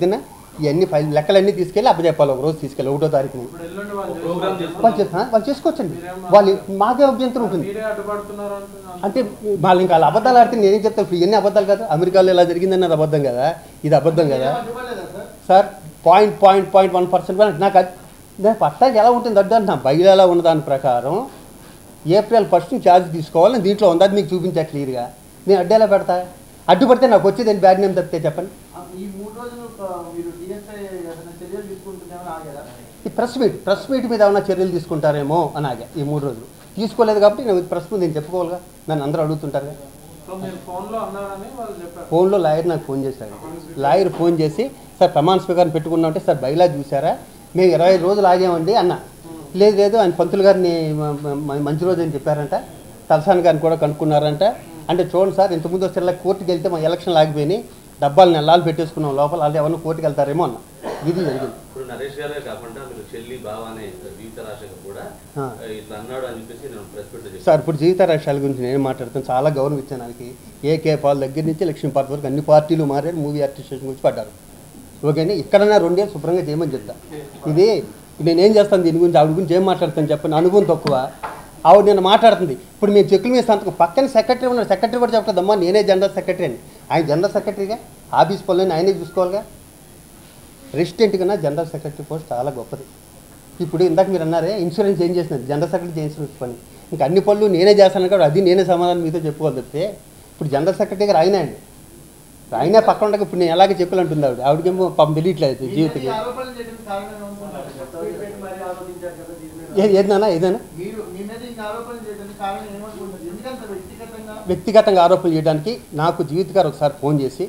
S1: ఇవన్నీ ఫైల్ లెక్కలన్నీ తీసుకెళ్ళి అప్పచెప్పాలి ఒక రోజు తీసుకెళ్ళి ఒకటో తారీఖుని
S4: ఇప్పుడు ఎల్లుండి వాళ్ళు
S6: ప్రోగ్రామ్
S4: చేసుకుంటారు.
S1: వాళ్ళు చే- ఆ, వాళ్ళు చేసుకోవచ్చండి వాళ్ళు మాకే అభ్యంతరం ఉంటుంది
S4: మీరే అడ్డుపడుతున్నారు అంటున్నారు
S1: అంటే వాళ్ళు ఇంకా వాళ్ళ అబద్ధాలు ఆడితే నేనేం చెప్తాను ఇప్పుడు ఇవన్నీ అబద్ధాలు కదా అమెరికాలో ఇలా జరిగిందన్నది అబద్ధం కదా ఇది అబద్ధం కదా
S2: అడ్డుపడలేదా sir
S1: sir point point point one percent నాకు అది- దాని పట్టాకి ఎలా ఉంటుంది అడ్డు అంటున్నా బయలు ఎలా ఉన్న దాని ప్రకారం ఏప్రిల్ ఫస్ట్ ఛార్జ్ తీసుకోవాలని దీంట్లో ఉంది అది మీకు చూపించా క్లియర్గా నేను అడ్డు ఎలా పెడతా అడ్డుపడితే నాకు వచ్చేది బ్యాడ్ నేమ్ తప్పితే చెప్పండి
S2: ఆ, ఈ మూడు రోజులు ఆ, మీరు డిఎస్ఐ ఏదైనా చర్యలు తీసుకుంటున్నామని ఆగారా
S1: ఈ ప్రెస్ మీట్ ప్రెస్ మీట్ మీద ఏమైనా చర్యలు తీసుకుంటారేమో అని ఆగా ఈ మూడు రోజులు తీసుకోలేదు కాబట్టి నేను ప్రెస్ మీద నేను చెప్పుకోవాలిగా నన్ను అందరూ అడుగుతుంటారు కదా
S4: సో మీరు ఫోన్లో అన్నారని వాళ్ళు చెప్పారు
S1: ఫోన్లో లాయర్ నాకు ఫోన్ చేశాడు లాయర్ ఫోన్ చేసి సార్ ప్రమాణ స్వీకారం పెట్టుకున్నామంటే సార్ బయలా చూసారా మేము ఇరవై ఐదు రోజులు ఆగామండి అన్న లేదు లేదు ఆయన పంతులు గారిని మ- మ- మంచి రోజు అని చెప్పారంట తలసాని గారిని కూడా కనుక్కున్నారంట అంటే చూడండి సార్ ఇంతకుముందు వస్తే ఇలా కోర్టుకి వెళ్తే మా ఎలక్షన్ ఆగిపోయినాయి డబ్బాలు నెలలు పెట్టేసుకున్నాం లోపల వాళ్ళు ఎవరిని కోర్టుకి వెళ్తారేమో అన్న ఇది జరిగింది
S6: ఇప్పుడు నరేష్ గారే కాకుండా మీరు చెల్లి బావ అనే జీవిత రాశిగా కూడా
S1: ఆ.
S6: ఇట్లా అన్నాడు అని చెప్పేసి నేను ప్రెస్ పెట్టి చెప్పాను
S1: సార్ ఇప్పుడు జీవిత రాష్ట్రాల గురించి నేను మాట్లాడుతాను చాలా గౌరవం ఇచ్చాను వాళ్ళకి ఏకే పాల్ దగ్గర నుంచి లక్ష్మీ పార్టీ వరకు అన్ని పార్టీలు మారారు మూవీ ఆర్టిస్టేషన్ గురించి పడ్డారు ఓకేనా ఇక్కడన్నా రెండేళ్ళు శుభ్రంగా చేయమని చెప్తా ఇది నేనేం చేస్తాను దీని గురించి ఆవిడ గురించి ఏం మాట్లాడతాను చెప్పండి అనుభవం తక్కువ ఆవిడ నేను మాట్లాడుతుంది ఇప్పుడు మేము చెక్కుల మీద సంతకం పక్కన సెక్రటరీ ఉన్నారు సెక్రటరీ కూడా చెప్పలేదమ్మా నేనే జనరల్ సెక్రటరీ అని ఆయన జనరల్ సెక్రటరీగా ఆఫీస్ పనులని ఆయనే చూసుకోవాలిగా రెసిడెంట్ కన్నా జనరల్ సెక్రటరీ పోస్ట్ చాలా గొప్పది ఇప్పుడు ఇందాక మీరు అన్నారే ఇన్సూరెన్స్ ఏం చేసినారు జనరల్ సెక్రటరీ ఇన్సూరెన్స్ పని ఇంకా అన్ని పనులు నేనే చేస్తాను కాబట్టి అది నేనే సమాధానం మీతో చెప్పుకోవాలి తప్పితే ఇప్పుడు జనరల్ సెక్రటరీ గారు ఆయనే అండి ఆయనే పక్కన ఉండగా ఇప్పుడు నేను ఎలాగే చెప్పాలంటుంది ఆవిడ ఆవిడకేమో పాపం తెలియట్లేదు
S2: మీ
S1: జీవితం
S2: మీద ఈ ఆరోపణలు చేయడానికి కారణం ఏమనుకుంటున్నారు ప్రెస్ మీట్ పెట్టి మరీ ఆరోపించారు కదా దీని మీద.
S1: ఏది ఏదైనా ఏదైనా
S2: మీరు మీ మీద ఇంకా ఆరోపణలు చేయడానికి కారణం ఏమనుకుంటున్నారు ఎందుకంత వ్యక్తిగతంగా
S1: వ్యక్తిగతంగా ఆరోపణలు చేయడానికి నాకు జీవిత గారు ఒకసారి ఫోన్ చేసి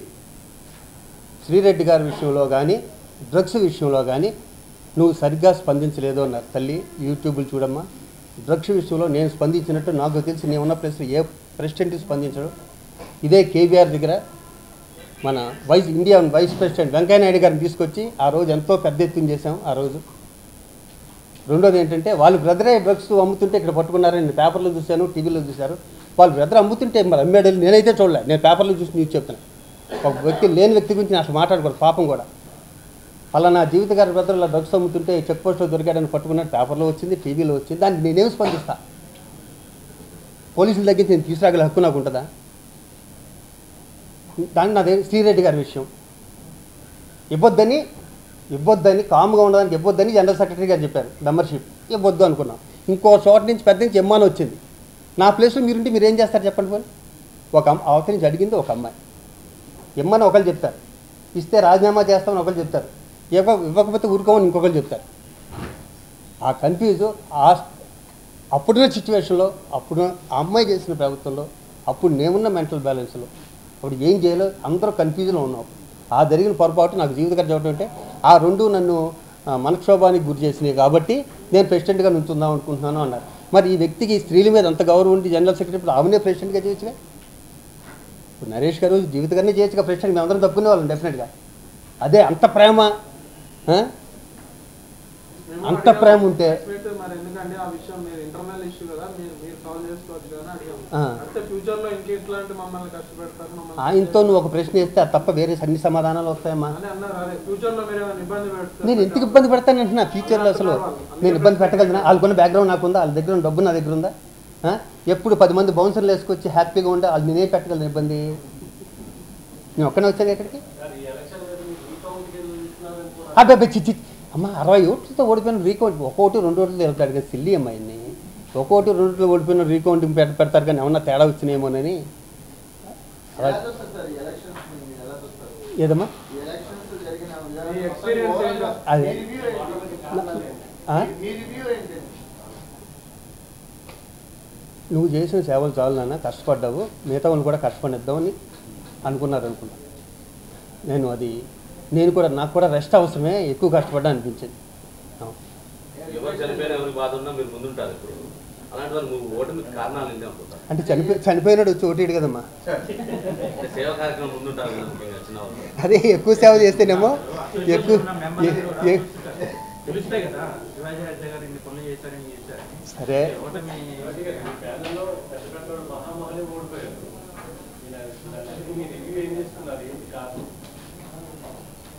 S1: శ్రీరెడ్డి గారి విషయంలో కానీ డ్రగ్స్ విషయంలో కానీ నువ్వు సరిగ్గా స్పందించలేదు అన్నారు తల్లి యూట్యూబ్లు చూడమ్మా డ్రగ్స్ విషయంలో నేను స్పందించినట్టు నాకు తెలిసి నేను ఉన్న ప్లేస్లో ఏ ప్రెసిడెంట్ స్పందించడు ఇదే కేబీఆర్ దగ్గర మన vice India vice president Venkaiah Naidu గారిని తీసుకొచ్చి ఆ రోజు ఎంతో పెద్ద ఎత్తున చేశాం ఆ రోజు రెండోది ఏంటంటే వాళ్ళు బ్రదరే డ్రగ్స్ అమ్ముతుంటే ఇక్కడ పట్టుకున్నారని నేను పేపర్లో చూశాను టీవీలో చూశారు వాళ్ళు బ్రదర్ అమ్ముతుంటే మరి అమ్మేడలు నేనైతే చూడలే నేను పేపర్లో చూసి న్యూస్ చెప్తాను ఒక వ్యక్తి లేని వ్యక్తి గురించి నేను అసలు మాట్లాడకూడదు పాపం కూడా అలా నా జీవిత గారి బ్రదర్ ఇలా డ్రగ్స్ అమ్ముతుంటే చెక్ పోస్ట్లో దొరికాడని పట్టుకున్నాడు పేపర్లో వచ్చింది టీవీలో వచ్చింది దానికి నేనేం స్పందిస్తా పోలీసుల దగ్గర నేను తీసుకురాగల హక్కు నాకు ఉంటుందా దాన్ని నాదే శ్రీరెడ్డి గారి విషయం ఇవ్వద్దని ఇవ్వద్దని కామ్గా ఉండడానికి ఇవ్వద్దని జనరల్ సెక్రటరీ గారు చెప్పారు మెంబర్షిప్ ఇవ్వద్దు అనుకున్నాం ఇంకో చోట నుంచి పెద్ద నుంచి ఎమ్మాని వచ్చింది నా ప్లేస్లో మీరుంటే మీరు ఏం చేస్తారు చెప్పండి పోనీ ఒక అమ్మ అవతల నుంచి అడిగింది ఒక అమ్మాయి ఇమ్మని ఒకరు చెప్తారు ఇస్తే రాజీనామా చేస్తామని ఒకరు చెప్తారు ఇవ్వ ఇవ్వకపోతే ఊరుకోమని ఇంకొకరు చెప్తారు ఆ కన్ఫ్యూజ్ ఆ అప్పుడున్న సిచ్యువేషన్లో అప్పుడు ఆ అమ్మాయి చేసిన ప్రభుత్వంలో అప్పుడు నేనున్న మెంటల్ బ్యాలెన్స్లో అప్పుడు ఏం చేయాలో అందరూ కన్ఫ్యూజన్లో ఉన్నాం ఆ జరిగిన పొరపాటు నాకు జీవితకర చెప్పడం అంటే ఆ రెండు నన్ను ఆ, మనక్షోభానికి గురి చేసినాయి కాబట్టి నేను ప్రెసిడెంట్గా నుంచుందాం అనుకుంటున్నాను అన్నారు మరి ఈ వ్యక్తికి ఈ స్త్రీల మీద అంత గౌరవం ఉండి జనరల్ సెక్రటరీ ఇప్పుడు ఆమెనే ప్రెసిడెంట్గా చేయొచ్చుగా ఇప్పుడు నరేష్ గారు జీవిత గారినే చేయొచ్చుగా ప్రెసిడెంట్ మేమందరం తప్పుకునే వాళ్ళం డెఫినెట్గా అదే అంత ప్రేమ ఆ?
S4: మేము
S1: అంత
S4: అడిగాము,
S1: ప్రేమ ఉంటే
S4: press meet మరి ఎందుకంటే ఆ విషయం మీరు ఇంటర్నల్ ఇష్యూ కదా మీరు మీరు సాల్వ్ చేసుకోవచ్చు కదా అని అడిగాము
S1: ఆ.
S4: అంటే ఫ్యూచర్ లో ఇంక ఇట్లాంటి మమ్మల్ని కష్టపెడతారు మమ్మల్ని
S1: ఆయనతో నువ్వు ఒక ప్రశ్న వేస్తే అది తప్ప వేరే అన్ని సమాధానాలు వస్తాయమ్మా
S4: అని అన్నారు అదే ఫ్యూచర్ లో మీరు ఏమైనా ఇబ్బంది పెడతారు
S1: నేను ఎందుకు ఇబ్బంది పెడతాను అంటున్నా ఫ్యూచర్లో అసలు నేను ఇబ్బంది పెట్టగలను వాళ్ళకున్న బ్యాక్గ్రౌండ్ నాకు ఉందా వాళ్ళ దగ్గర ఉన్న డబ్బు నా దగ్గర ఉందా ఆ? ఎప్పుడు పది మంది బౌన్సర్లు వేసుకొచ్చి హ్యాపీగా ఉంటే వాళ్ళు నేనేం పెట్టగలను ఇబ్బంది నేను ఒక్కనే వచ్చాను ఎక్కడికి అబ్బాయి చిచ్చి అమ్మ అరవై ఓట్లతో ఓడిపోయిన రీకౌంట్ ఒక ఓటు రెండు ఓట్లు వెళ్తాడు కదా సిల్లి అమ్మాయిని ఒక ఓటు రెండు ఓట్లు ఓడిపోయిన రీకౌంటింగ్ పెడ పెడతారు కానీ ఏమన్నా తేడా వచ్చినాయేమోనని
S2: ఎలా చూస్తారు సార్ ఈ ఎలక్షన్స్ ని మీరు ఎలా చూస్తారు
S1: ఏదమ్మా
S2: ఈ ఎలక్షన్స్ జరిగిన
S4: మీ experience ఏంటో?
S1: అదే.
S2: మీ రివ్యూ ఏంటి
S1: ఆ?
S2: మీ రివ్యూ ఏంటి
S1: నువ్వు చేసిన సేవలు చాలు నాన్న కష్టపడ్డావు మిగతా వాళ్ళు కూడా కష్టపడిద్దామని అనుకున్నారు అనుకున్నా నేను అది నేను కూడా నాకు కూడా రెస్ట్ అవసరమే ఎక్కువ కష్టపడ్డా అనిపించింది అవును.
S6: ఎవరు చనిపోయినా ఎవరికి బాధ ఉన్నా మీరు ముందుంటారు ఇప్పుడు అలాంటి వాళ్ళు నువ్వు ఓటమికి కారణాలు ఏంటి అనుకుంటారు
S1: అంటే చనిపోయి చనిపోయినాడు వచ్చి ఓటీడు కదమ్మా
S6: అంటే సేవా కార్యక్రమం ముందుంటారు కదా ముఖ్యంగా చిన్న వాళ్ళు
S1: అదే ఎక్కువ సేవ చేస్తేనేమో ఎక్కువ ఎ- ఎ-
S7: తెలుస్తాయి కదా శివాజీ రాజా గారు ఇన్ని పనులు చేశారని చేశారని
S1: సరే
S7: ఓటమి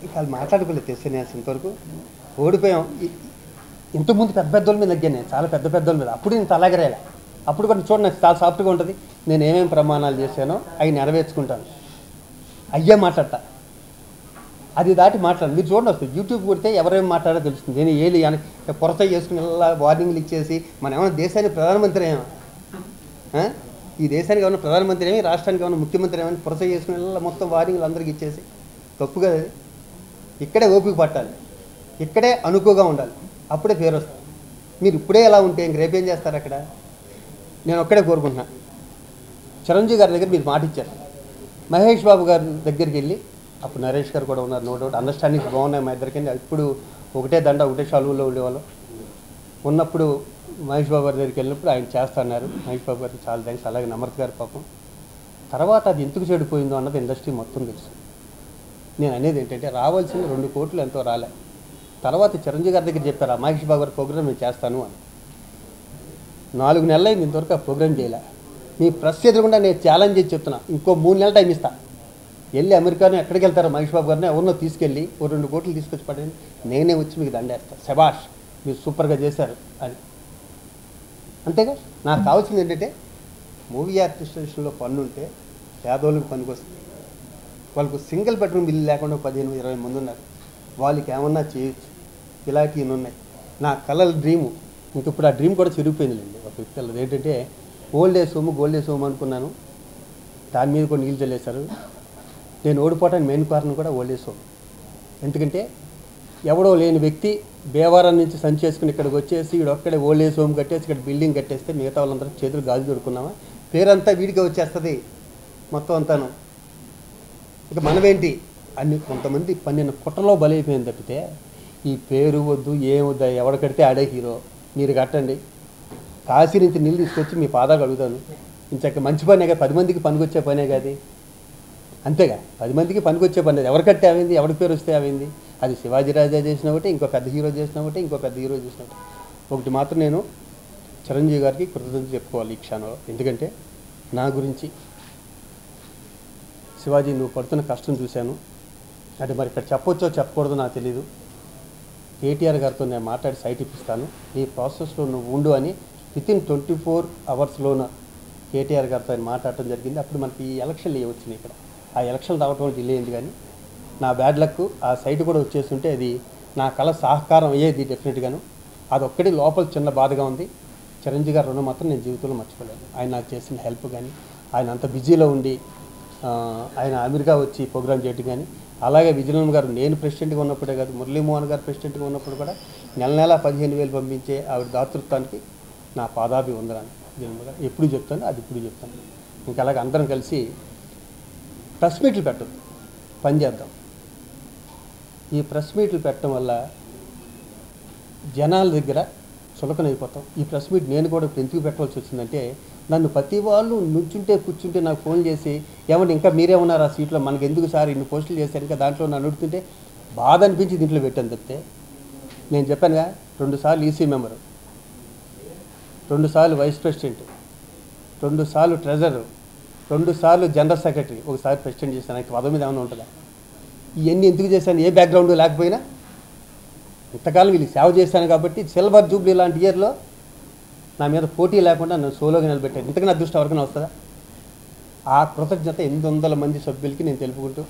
S1: ఇంకా వాళ్ళు మాట్లాడుకోలేదు తెలిసి నేను ఇంతవరకు ఓడిపోయాం ఇ- ఇంతకుముందు పెద్ద పెద్దోళ్ళ మీద తగ్గాను నేను చాలా పెద్ద పెద్దోళ్ళ మీద అప్పుడు నేను అలాగే రాయలే అప్పుడు కూడా చూడండి నాకు చాలా సాఫ్ట్గా ఉంటుంది నేను ఏమేమి ప్రమాణాలు చేశానో అవి నెరవేర్చుకుంటాను అయ్యే మాట్లాడతా అది దాటి మాట్లాడు మీరు చూడండి వస్తుంది యూట్యూబ్ కొడితే ఎవరేం మాట్లాడో తెలుస్తుంది నేను ఏలి వెనక పొరత చేసుకుని ఇలా వార్నింగ్లు ఇచ్చేసి మనం ఏమైనా దేశానికి ప్రధానమంత్రి ఏమో ఆ? ఈ దేశానికి ఏమైనా ప్రధానమంత్రి ఏమి రాష్ట్రానికి ఏమైనా ముఖ్యమంత్రి ఏమైనా పొరత చేసుకుని ఇలా మొత్తం వార్నింగ్లు అందరికి ఇచ్చేసి తప్పు కదా అది ఇక్కడే ఓపిక పట్టాలి ఇక్కడే అనుకువగా ఉండాలి అప్పుడే పేరు వస్తుంది మీరు ఇప్పుడే ఎలా ఉంటే ఇంక రేపేం చేస్తారు అక్కడ నేను ఒక్కడే కోరుకుంటున్నా చిరంజీవి గారి దగ్గర మీరు మాట ఇచ్చారు మహేష్ బాబు గారి దగ్గరికి వెళ్ళి అప్పుడు నరేష్ గారు కూడా ఉన్నారు నో డౌట్ అండర్స్టాండింగ్స్ బాగున్నాయి మా ఇద్దరికి ఇప్పుడు ఒకటే దండ ఒకటే షాలువులో ఉండేవాళ్ళం ఉన్నప్పుడు మహేష్ బాబు గారి దగ్గరికి వెళ్ళినప్పుడు ఆయన చేస్తున్నారు మహేష్ బాబు గారికి చాలా థ్యాంక్స్ అలాగే నమ్రత్ గారి పాపం తర్వాత అది ఎందుకు చెడిపోయిందో అన్నది ఇండస్ట్రీ మొత్తం తెలుసు నేను అనేది ఏంటంటే రావాల్సిన రెండు కోట్లు ఎంతో రాలే తర్వాత చిరంజీవి గారి దగ్గర చెప్పారు ఆ మహేష్ బాబు గారి ప్రోగ్రామ్ నేను చేస్తాను అని నాలుగు నెలలు అయింది ఇంతవరకు ఆ ప్రోగ్రామ్ చేయలే మీ ప్రెస్ ఎదురుకుండా నేను ఛాలెంజ్ చేసి చెప్తున్నా ఇంకో మూడు నెలలు టైం ఇస్తా వెళ్ళి అమెరికాను ఎక్కడికి వెళ్తారో మహేష్ బాబు గారిని ఎవరినో తీసుకెళ్ళి ఓ రెండు కోట్లు తీసుకొచ్చి పడండి నేనే వచ్చి మీకు దండేస్తాను శబాష్ మీరు సూపర్గా చేశారు అని అంతేగా నాకు కావాల్సింది ఏంటంటే మూవీ ఆర్టిస్టేషన్లో పన్ను ఉంటే పేదోళ్ళకి పనికి వస్తుంది వాళ్ళకు సింగిల్ బెడ్రూమ్ ఇల్లు లేకుండా పదిహేను ఇరవై మంది ఉన్నారు వాళ్ళకి ఏమన్నా చేయొచ్చు ఇలాంటివి ఇన్ని ఉన్నాయి నా కలల డ్రీము ఇంక ఇప్పుడు ఆ డ్రీమ్ కూడా చిరిగిపోయిందిలేండి ఒక వ్యక్తి ఏంటంటే old age home gold age home అనుకున్నాను దాని మీద కూడా నీళ్ళు చల్లేశారు నేను ఓడిపోవటానికి మెయిన్ కారణం కూడా ఓల్డ్ ఏజ్ హోమ్ ఎందుకంటే ఎవడో లేని వ్యక్తి బేవారం నుంచి సంచి చేసుకుని ఇక్కడికి వచ్చేసి వీడు ఒక్కడే ఓల్డ్ ఏజ్ హోమ్ కట్టేసి ఇక్కడ బిల్డింగ్ కట్టేస్తే మిగతా వాళ్ళందరూ చేతులు గాజు దొరుకున్నామా పేరంతా వీడికే వచ్చేస్తుంది మొత్తం అంతాను ఇక మనమేంటి అన్ని కొంతమంది పన్నెండు కుట్రలో బలైపోయింది తప్పితే ఈ పేరు వద్దు ఏం వద్దు ఎవడ కడితే ఆడే హీరో మీరు కట్టండి కాశీ నుంచి నీళ్ళు తీసుకొచ్చి మీ పాదాలు అడుగుతాను ఇంచక్క మంచి పనే కదా పది మందికి పనికొచ్చే పనే కాదు అంతేగా పది మందికి పనికొచ్చే పని అది ఎవరు కట్టే అవింది ఎవరి పేరు వస్తే అవింది అది శివాజీ రాజా చేసిన ఒకటి ఇంకో పెద్ద హీరో చేసిన ఒకటి ఇంకో పెద్ద హీరో చేసిన ఒకటి ఒకటి మాత్రం నేను చిరంజీవి గారికి కృతజ్ఞత చెప్పుకోవాలి ఈ క్షణంలో ఎందుకంటే నా గురించి శివాజీ నువ్వు పడుతున్న కష్టం చూశాను అంటే మరి ఇక్కడ చెప్పొచ్చో చెప్పకూడదో నాకు తెలియదు కేటీఆర్ గారితో నేను మాట్లాడి సైట్ ఇప్పిస్తాను ఈ ప్రాసెస్లో నువ్వు ఉండు అని విత్ ఇన్ ట్వంటీ ఫోర్ అవర్స్లోన కేటీఆర్ గారితో ఆయన మాట్లాడటం జరిగింది అప్పుడు మనకి ఈ ఎలక్షన్లు ఏ వచ్చినాయి ఇక్కడ ఆ ఎలక్షన్ రావటం డిలే అయింది కానీ నా బ్యాడ్ లక్ ఆ సైట్ కూడా వచ్చేస్తుంటే అది నా కళ సహకారం అయ్యేది డెఫినెట్గాను అదొక్కటి లోపల చిన్న బాధగా ఉంది చిరంజీవి గారు రుణం మాత్రం నేను జీవితంలో మర్చిపోలేను ఆయన నాకు చేసిన హెల్ప్ కానీ ఆయన అంత బిజీలో ఉండి ఆ, ఆయన అమెరికా వచ్చి ప్రోగ్రామ్ చేయటం కానీ అలాగే విజయనగరం గారు నేను ప్రెసిడెంట్గా ఉన్నప్పుడే కాదు మురళీమోహన్ గారు ప్రెసిడెంట్గా ఉన్నప్పుడు కూడా నెల నెల పదిహేను వేలు పంపించే ఆవిడ దాతృత్వానికి నా పాదాభి ఉందని విజయనగరం గారు ఎప్పుడు చెప్తాను అది ఇప్పుడు చెప్తాను ఇంకా అలాగే అందరం కలిసి ప్రెస్ మీట్లు పెట్టద్దు పని చేద్దాం ఈ ప్రెస్ మీట్లు పెట్టడం వల్ల జనాల దగ్గర చులకనైపోతాం ఈ ప్రెస్ మీట్ నేను కూడా ఇప్పుడు ఎందుకు పెట్టవలసి వచ్చిందంటే నన్ను ప్రతి వాళ్ళు నుంచుంటే కూర్చుంటే నాకు ఫోన్ చేసి ఏమంటే ఇంకా మీరే ఉన్నారు ఆ సీట్లో మనకి ఎందుకు సార్ ఇన్ని పోస్టులు చేశారు ఇంకా దాంట్లో నన్ను అడుగుతుంటే బాధ అనిపించి దీంట్లో పెట్టాను తప్పితే నేను చెప్పానుగా రెండుసార్లు ఈసీ మెంబరు రెండుసార్లు వైస్ ప్రెసిడెంట్ రెండుసార్లు ట్రెజరర్ రెండుసార్లు జనరల్ సెక్రటరీ ఒకసారి ప్రెసిడెంట్ చేశాను నాకు పదవి మీద ఏమైనా ఉంటుందా ఇవన్నీ ఎందుకు చేశాను ఏ బ్యాక్గ్రౌండ్ లేకపోయినా ఇంతకాలం వీళ్ళకి సేవ చేశాను కాబట్టి సిల్వర్ జూబ్లీ లాంటి ఇయర్లో నా మీద పోటీ లేకుండా నన్ను సోలోగా నిలబెట్టాను ఇంతకన్నా అదృష్టం ఎవరికైనా వస్తుందా ఆ కృతజ్ఞత ఎనిమిది వందల మంది సభ్యులకి నేను తెలుపుకుంటూ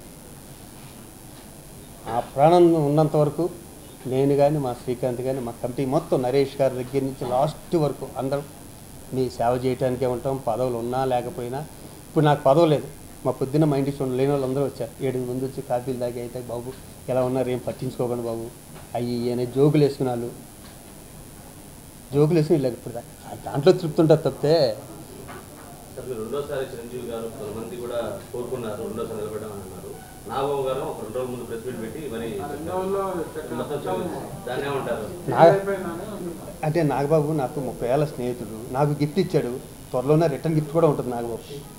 S1: ఆ ప్రాణం ఉన్నంత వరకు నేను కానీ మా శ్రీకాంత్ కానీ మా కమిటీ మొత్తం నరేష్ గారి దగ్గర నుంచి లాస్ట్ వరకు అందరం మీ సేవ చేయడానికే ఉంటాం పదవులు ఉన్నా లేకపోయినా ఇప్పుడు నాకు పదవి లేదు మా పొద్దున్న మా ఇంటికి చూడండి లేని వాళ్ళు అందరూ వచ్చారు ఏడు మంది వచ్చి కాఫీలు తాగి అయితే బాబు ఎలా ఉన్నారు ఏం పట్టించుకోకండి బాబు అయ్యి అనే జోకులు వేసుకున్నాళ్ళు జోకులు వేసుకుని లేదు ఇప్పుడు దాకా ఆ దాంట్లో తృప్తి ఉంటుంది తప్పితే
S6: సార్ మీరు రెండోసారి చిరంజీవి గారు కొంతమంది కూడా కోరుకున్నారు రెండోసారి నిలబడమని అన్నారు నాగబాబు గారు ఒక రెండు రోజుల ముందు ప్రెస్ మీట్ పెట్టి మరి
S4: రెండు రోజుల్లో చక్కగా
S6: మొత్తం చెప్పారు. దాన్ని ఏమంటారు
S1: నా
S4: అయిపోయిందని అనుకుంటున్నాను.
S1: అంటే నాగబాబు నాకు ముప్పై ఏళ్ళ స్నేహితుడు నాకు గిఫ్ట్ ఇచ్చాడు త్వరలోనే రిటర్న్ గిఫ్ట్ కూడా ఉంటుంది నాగబాబు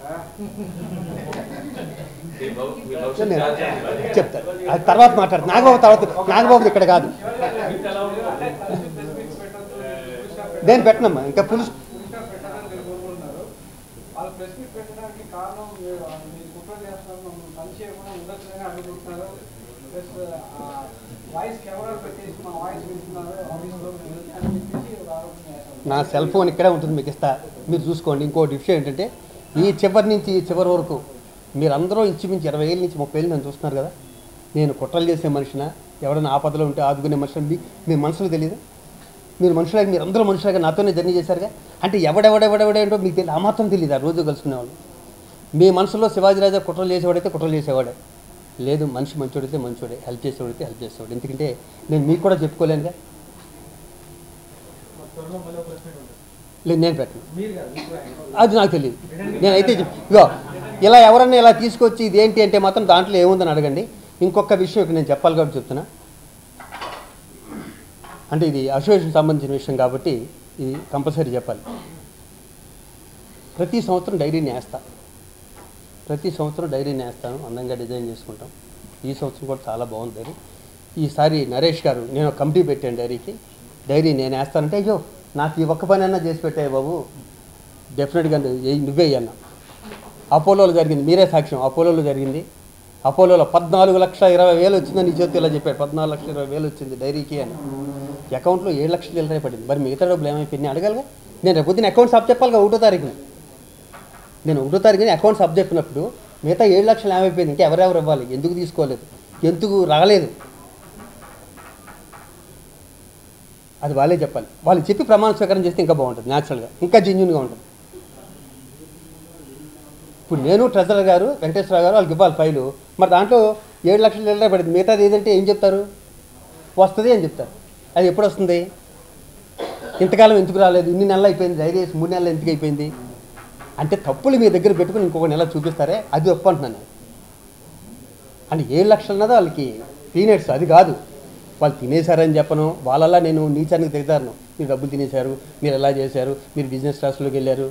S6: మీ భవ- మీ భవిష్యత్
S1: నేను
S6: కార్యాచరణ
S1: చెప్తాను అది తర్వాత మాట్లాడు నాగబాబు తర్వాత నాగబాబు ఇక్కడ కాదు నేను పెట్టనమ్మా ఇంకా పులుసు
S4: ఇంకా పెట్టడానికి మీరు కోరుకుంటున్నారు వాళ్ళు ప్రెస్ మీట్ పెట్టడానికి కారణం మీరు మీరు కుట్ర చేస్తున్నారు మమ్మల్ని పని చేయకుండా ఉండొచ్చునని అనుకుంటున్నారు ప్లస్ వాయిస్ కెమెరాలు పెట్టేసి మా వాయిస్ వింటున్నారు ఆఫీస్లో అని చెప్పేసి ఒక ఆరోపణ చేస్తారు
S1: నా సెల్ ఫోన్ ఇక్కడే ఉంటుంది మీకు ఇస్తా మీరు చూసుకోండి ఇంకోటి విషయం ఏంటంటే ఈ చివరి నుంచి ఈ చివరి వరకు మీరందరూ ఇంచుమించు ఇరవై ఏళ్ళ నుంచి ముప్పై ఏళ్ళు నన్ను చూస్తున్నారు కదా నేను కుట్రలు చేసే మనిషిన ఎవరైనా ఆపదలో ఉంటే ఆదుకునే మనిషిని మీ మీ మనసులో తెలియదు మీరు మనుషులాగా మీరు అందరూ మనుషులాగా నాతోనే జర్నీ చేశారుగా అంటే ఎవడెవడెవడెవడేంటో మీకు తెలియదు ఆ మాత్రం తెలియదు ఆ రోజు కలుసుకునేవాళ్ళు మీ మనసులో శివాజీరాజా కుట్రలు చేసేవాడైతే కుట్రలు చేసేవాడే లేదు మనిషి మంచోడైతే మంచోడే హెల్ప్ చేసేవాడైతే హెల్ప్ చేసేవాడు ఎందుకంటే నేను మీకు కూడా చెప్పుకోలేనుగా
S3: త్వరలో మళ్ళీ ఒక ప్రశ్న ఉంటుంది
S1: లేదు నేను పెట్టను
S7: మీరు కాదు మీకు ఆయన.
S1: అది నాకు తెలియదు నేనైతే చెప్- ఇగో ఇలా ఎవరన్నా ఇలా తీసుకొచ్చి ఇదేంటి అంటే మాత్రం దాంట్లో ఏముందని అడగండి ఇంకొక విషయం ఇక్కడ నేను చెప్పాలి కాబట్టి చెప్తున్నా అంటే ఇది అసోసియేషన్ సంబంధించిన విషయం కాబట్టి ఇది కంపల్సరీ చెప్పాలి ప్రతి సంవత్సరం డైరీని వేస్తా ప్రతి సంవత్సరం డైరీని వేస్తాను అందంగా డిజైన్ చేసుకుంటాం ఈ సంవత్సరం కూడా చాలా బాగుంది డైరీ ఈసారి నరేష్ గారు నేను ఒక కమిటీ పెట్టాను డైరీకి డైరీ నేను వేస్తానంటే అయ్యో నాకు ఈ ఒక్క పని అన్నా చేసి పెట్టాయి బాబు డెఫినెట్గా నువ్వు- నువ్వే అన్న అపోలోలో జరిగింది మీరే సాక్ష్యం అపోలోలో జరిగింది అపోలోలో పద్నాలుగు లక్షల ఇరవై వేలు వచ్చిందని నీ చేతి ఇలా చెప్పాడు పద్నాలుగు లక్షల ఇరవై వేలు వచ్చింది డైరీకి అని అకౌంట్లో ఏడు లక్షలు ఇరవై పడింది మరి మిగతా డబ్బులు ఏమైపోయింది అడగాలిగా నేను రేపు పొద్దున్న అకౌంట్ సబ్ చెప్పాలిగా ఒకటో తారీఖున నేను ఒకటో తారీఖున అకౌంట్ సబ్ చెప్పినప్పుడు మిగతా ఏడు లక్షలు ఏమైపోయింది అంటే ఎవరెవరు ఇవ్వాలి ఎందుకు తీసుకోలేదు ఎందుకు రాలేదు అది వాళ్ళే చెప్పాలి వాళ్ళు చెప్పి ప్రమాణ స్వీకారం చేస్తే ఇంకా బాగుంటుంది న్యాచురల్గా ఇంకా జెన్యున్గా ఉంటుంది ఇప్పుడు నేను ట్రెజరర్ గారు వెంకటేశ్వర గారు వాళ్ళకి ఇవ్వాలి ఫైలు మరి దాంట్లో ఏడు లక్షలు ఏళ్ళ పడింది మిగతాది ఏదంటే ఏం చెప్తారు వస్తుంది అని చెప్తారు అది ఎప్పుడు వస్తుంది ఇంతకాలం ఎందుకు రాలేదు ఇన్ని నెలలు అయిపోయింది డైరీ వేసి మూడు నెలలు ఎందుకు అయిపోయింది అంటే తప్పులు మీ దగ్గర పెట్టుకుని ఇంకొక నెల చూపిస్తారే అది తప్పు అంటున్నాను అంటే ఏడు లక్షలు అన్నది వాళ్ళకి పీనట్స్ అది కాదు వాళ్ళు తినేశారని చెప్పను వాళ్ళలా నేను నీచానికి దిగుతాను మీరు డబ్బులు తినేశారు మీరు ఎలా చేశారు మీరు బిజినెస్ క్లాస్లోకి వెళ్ళారు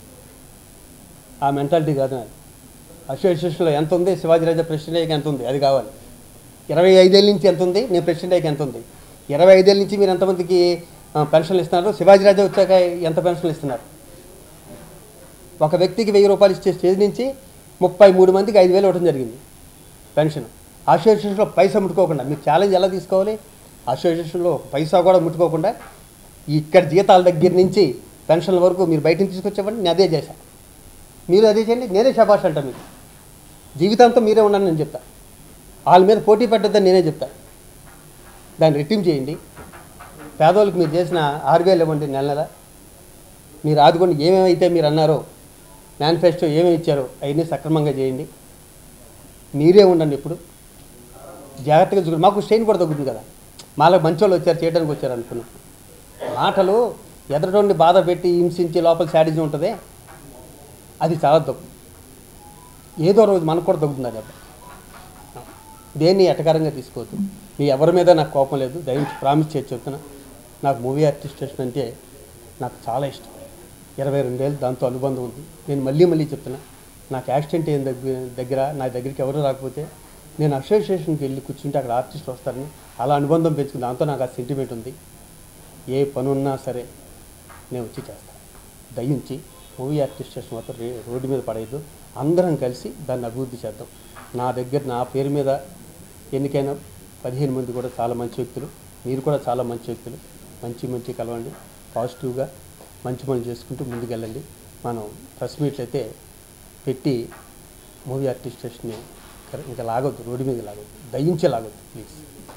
S1: ఆ మెంటాలిటీ కాదు నాది అసోసియేషన్లో ఎంత ఉంది శివాజీరాజా ప్రెసిడెంట్ అయ్యాక ఎంత ఉంది అది కావాలి ఇరవై ఐదేళ్ళ నుంచి ఎంత ఉంది నేను ప్రెసిడెంట్ అయ్యాక ఎంత ఉంది ఇరవై ఐదేళ్ళ నుంచి మీరు ఎంతమందికి ఆ, పెన్షన్లు ఇస్తున్నారు శివాజీరాజా వచ్చాక ఎంత పెన్షన్లు ఇస్తున్నారు ఒక వ్యక్తికి వెయ్యి రూపాయలు ఇచ్చే స్టేజ్ నుంచి ముప్పై మూడు మందికి ఐదు వేలు ఇవ్వడం జరిగింది పెన్షన్ అసోసియేషన్లో పైసా ముట్టుకోకుండా మీరు ఛాలెంజ్ ఎలా తీసుకోవాలి అసోసియేషన్లో పైసా కూడా ముట్టుకోకుండా ఇక్కడ జీతాల దగ్గర నుంచి పెన్షన్ల వరకు మీరు బయట నుంచి తీసుకొచ్చేవాడిని నేను అదే చేశాను మీరు అదే చేయండి నేనే శబాష్ అంట మీకు జీవితాంతం మీరే ఉన్నాను నేను చెప్తా వాళ్ళ మీద పోటీ పెట్టద్దని నేనే చెప్తా దాన్ని రెట్టింపు చేయండి పేదవాళ్ళకి మీరు చేసిన ఆరు వేలు ఇవ్వండి నెల నెల మీరు ఆదుకోండి ఏమేమైతే మీరు అన్నారో మేనిఫెస్టో ఏమేమి ఇచ్చారో అవన్నీ సక్రమంగా చేయండి మీరే ఉండండి ఇప్పుడు జాగ్రత్తగా చూడండి మాకు స్ట్రెయిన్ కూడా తగ్గుతుంది కదా మాలో మంచి వాళ్ళు వచ్చారు చేయడానికి వచ్చారు అనుకున్నాం మాటలు ఎదరటోండి బాధ పెట్టి హింసించి లోపల శాడిజం ఉంటుంది అది చాలా తప్పు ఏదో రోజు మనకు కూడా తగ్గుతుంది అది అబ్బా. దేన్ని ఎటకారంగా తీసుకోవద్దు మీ ఎవరి మీద నాకు కోపం లేదు దయచేసి ప్రామిస్ చేసి చెప్తున్నా నాకు మూవీ ఆర్టిస్టేషన్ అంటే నాకు చాలా ఇష్టం ఇరవై రెండేళ్ళు దాంతో అనుబంధం ఉంది నేను మళ్ళీ మళ్ళీ చెప్తున్నా నాకు యాక్సిడెంట్ అయిన దగ్గర దగ్గర నా దగ్గరికి ఎవరు రాకపోతే నేను అసోసియేషన్కి వెళ్ళి కూర్చుంటే అక్కడ ఆర్టిస్టులు వస్తారని అలా అనుబంధం పెంచుకుని దాంతో నాకు ఆ సెంటిమెంట్ ఉంది ఏ పని ఉన్నా సరే నేను వచ్చి చేస్తాను దయించి మూవీ ఆర్టిస్టేషన్ మాత్రం రే రోడ్డు మీద పడేయద్దు అందరం కలిసి దాన్ని అభివృద్ధి చేద్దాం నా దగ్గర నా పేరు మీద ఎన్నికైన పదిహేను మంది కూడా చాలా మంచి వ్యక్తులు మీరు కూడా చాలా మంచి వ్యక్తులు మంచి మంచి కలవండి పాజిటివ్గా మంచి పనులు చేసుకుంటూ ముందుకెళ్ళండి మనం ప్రెస్ మీట్లు అయితే పెట్టి మూవీ ఆర్టిస్టేషన్ని ఇంకా లాగొద్దు రోడ్డు మీద లాగొద్దు దయించే లాగొద్దు ప్లీజ్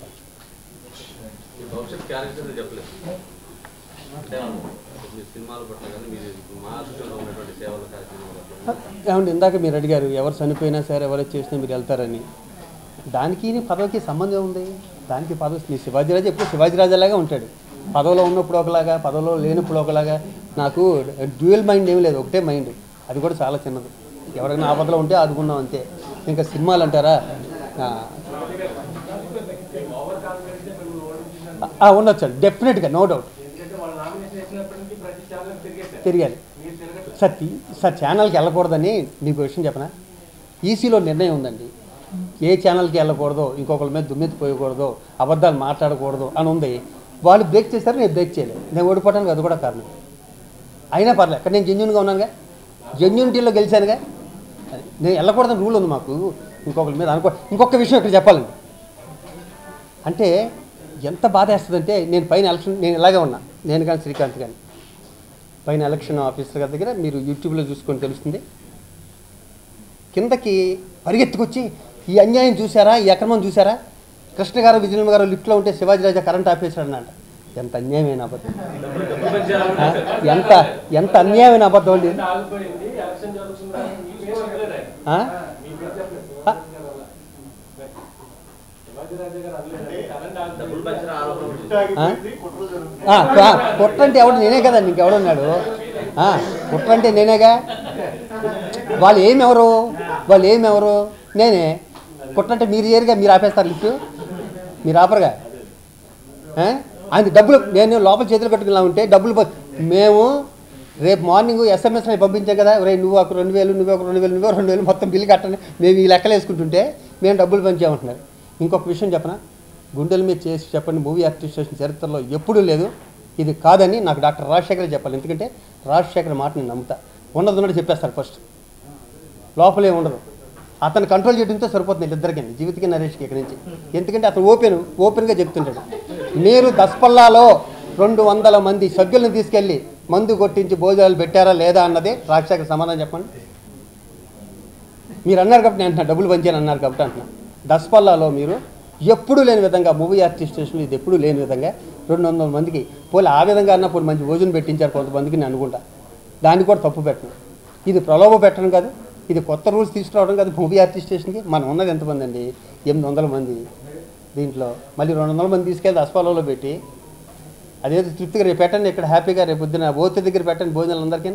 S6: ఈ భవిష్యత్ క్యారెక్టర్ చెప్పలేదు అంటే మీ సినిమాల పట్ల కానీ మీరు మా దృష్టిలో ఉన్నటువంటి సేవల కార్యక్రమాల పట్ల
S1: ఏమంటే ఇందాక మీరు అడిగారు ఎవరు చనిపోయినా సరే ఎవరు చేసినా మీరు వెళ్తారని దానికి నీ పదవికి సంబంధం ఉంది దానికి పదవి మీ శివాజీరాజు ఎప్పుడు శివాజీరాజులాగా ఉంటాడు పదవిలో ఉన్నప్పుడు ఒకలాగా పదవిలో లేనప్పుడు ఒకలాగా నాకు డ్యూయల్ మైండ్ ఏం లేదు ఒకటే మైండ్ అది కూడా చాలా చిన్నది ఎవరైనా ఆపదలో ఉంటే ఆదుకున్నాం అంతే ఇంకా సినిమాలు అంటారా ఆ, ఆ, ఉండొచ్చు డెఫినెట్గా నో డౌట్ తిరిగాలి సార్ తి- సార్ ఛానల్కి వెళ్ళకూడదని మీకు విషయం చెప్పనా ఈసీలో నిర్ణయం ఉందండి ఏ ఛానల్కి వెళ్ళకూడదో ఇంకొకరి మీద దుమ్మెత్తి పోయకూడదో అబద్ధాలు మాట్లాడకూడదు అని ఉంది వాళ్ళు బ్రేక్ చేస్తారు నేను బ్రేక్ చేయలేదు నేను ఓడిపోవడానికి అది కూడా కారణం అయినా పర్లేదు అక్కడ నేను జెన్యున్గా ఉన్నానుగా జెన్యునిటీలో గెలిచానుగా అది. నేను వెళ్ళకూడదని రూల్ ఉంది మాకు ఇంకొకరి మీద అనుకో ఇంకొక విషయం ఇక్కడ చెప్పాలండి అంటే ఎంత బాధ వేస్తుందంటే నేను పైన ఎలక్షన్ నేను ఇలాగే ఉన్నా నేను కానీ శ్రీకాంత్ కానీ పైన ఎలక్షన్ ఆఫీసర్ గారి దగ్గర మీరు యూట్యూబ్లో చూసుకొని తెలుస్తుంది కిందకి పరిగెత్తుకొచ్చి ఈ అన్యాయం చూసారా ఈ అక్రమం చూసారా కృష్ణ గారు విజయనగరం గారు లిఫ్ట్లో ఉంటే శివాజీ రాజా కరెంట్ ఆపేశాడు అన్నమాట ఎంత అన్యాయమైన అబద్ధం
S6: డబ్బులు డబ్బులు పెంచారా
S1: ఆ? ఎంత ఎంత అన్యాయమైన అబద్ధం అండి ఇది.
S8: ఆగిపోయింది ఎలక్షన్ జరుగుతుందని మీ పేరు చెప్పలేదే.
S1: ఆ?
S8: మీ పేరు చెప్పలేదు
S1: ఆ?
S8: శివాజీ రాజా గారు అనలేదండి కరెంట్ ఆగిపోయింది
S6: డబ్బులు పెంచిన ఆరోపణ వచ్చింది.
S5: ఆగిపోయింది కుట్ర జరుగుతుంది
S1: ఆ, ఆ, కుట్ర అంటే ఎవడు నేనే కదా ఇంకెవడున్నాడు ఆ, కుట్ర అంటే నేనేగా వాళ్ళు ఏమెవరు వాళ్ళు ఏమెవరు నేనే కుట్ర అంటే మీరు ఏరుగా మీరు ఆపేస్తారు లిఫ్ట్ మీరు ఆపరుగా ఆ? ఆయన డబ్బులు నేను లోపల చేతులు కట్టుకున్నా ఉంటే డబ్బులు ప- మేము రేపు మార్నింగ్ ఎస్ఎంఎస్ పంపించాం కదా రే నువ్వు ఒక రెండు వేలు నువ్వు ఒక రెండు వేలు నువ్వు రెండు వేలు మొత్తం బిల్లు కట్టండి మేము ఈ లెక్కలు వేసుకుంటుంటే మేము డబ్బులు పంచామంటున్నారు ఇంకొక విషయం చెప్పనా గుండెల మీద చేసి చెప్పండి మూవీ అడ్మినిస్ట్రేషన్ చరిత్రలో ఎప్పుడూ లేదు ఇది కాదని నాకు డాక్టర్ రాజశేఖర్ చెప్పాలి ఎందుకంటే రాజశేఖర్ మాట నేను నమ్ముతా ఉన్నది ఉన్నట్టు చెప్పేస్తారు ఫస్ట్ లోపలే ఉండదు అతను కంట్రోల్ చేయడంతో సరిపోతుంది ఇద్దరికి జీవితకి నరేష్కి ఇక్కడి నుంచి ఎందుకంటే అతను ఓపెన్ ఓపెన్గా చెప్తుంటాడు మీరు దస్పల్లాలో రెండు వందల మంది సభ్యులను తీసుకెళ్ళి మందు కొట్టించి భోజనాలు పెట్టారా లేదా అన్నదే రాజశేఖర్ సమాధానం చెప్పండి మీరు అన్నారు కాబట్టి నేను అంటున్నా డబ్బులు పంచాను అన్నారు కాబట్టి అంటున్నా దస్పల్లాలో మీరు ఎప్పుడూ లేని విధంగా మూవీ ఆర్టిస్టేషన్ ఇది ఎప్పుడూ లేని విధంగా రెండు వందల మందికి పోలే ఆ విధంగా అన్నప్పుడు మంచి భోజనం పెట్టించారు కొంతమందికి నేను అనుకుంటా దాన్ని కూడా తప్పు పెట్టను ఇది ప్రలోభ పెట్టడం కాదు ఇది కొత్త రూల్స్ తీసుకురావడం కాదు మూవీ ఆర్టిస్టేషన్కి మనం ఉన్నది ఎంతమంది అండి ఎనిమిది వందల మంది దీంట్లో మళ్ళీ రెండు వందల మంది తీసుకెళ్ళి దస్పాలలో పెట్టి అదేదో తృప్తిగా రేపు పెట్టండి ఇక్కడ హ్యాపీగా రేపు పొద్దున ఓతి దగ్గర పెట్టండి భోజనాలు అందరికీ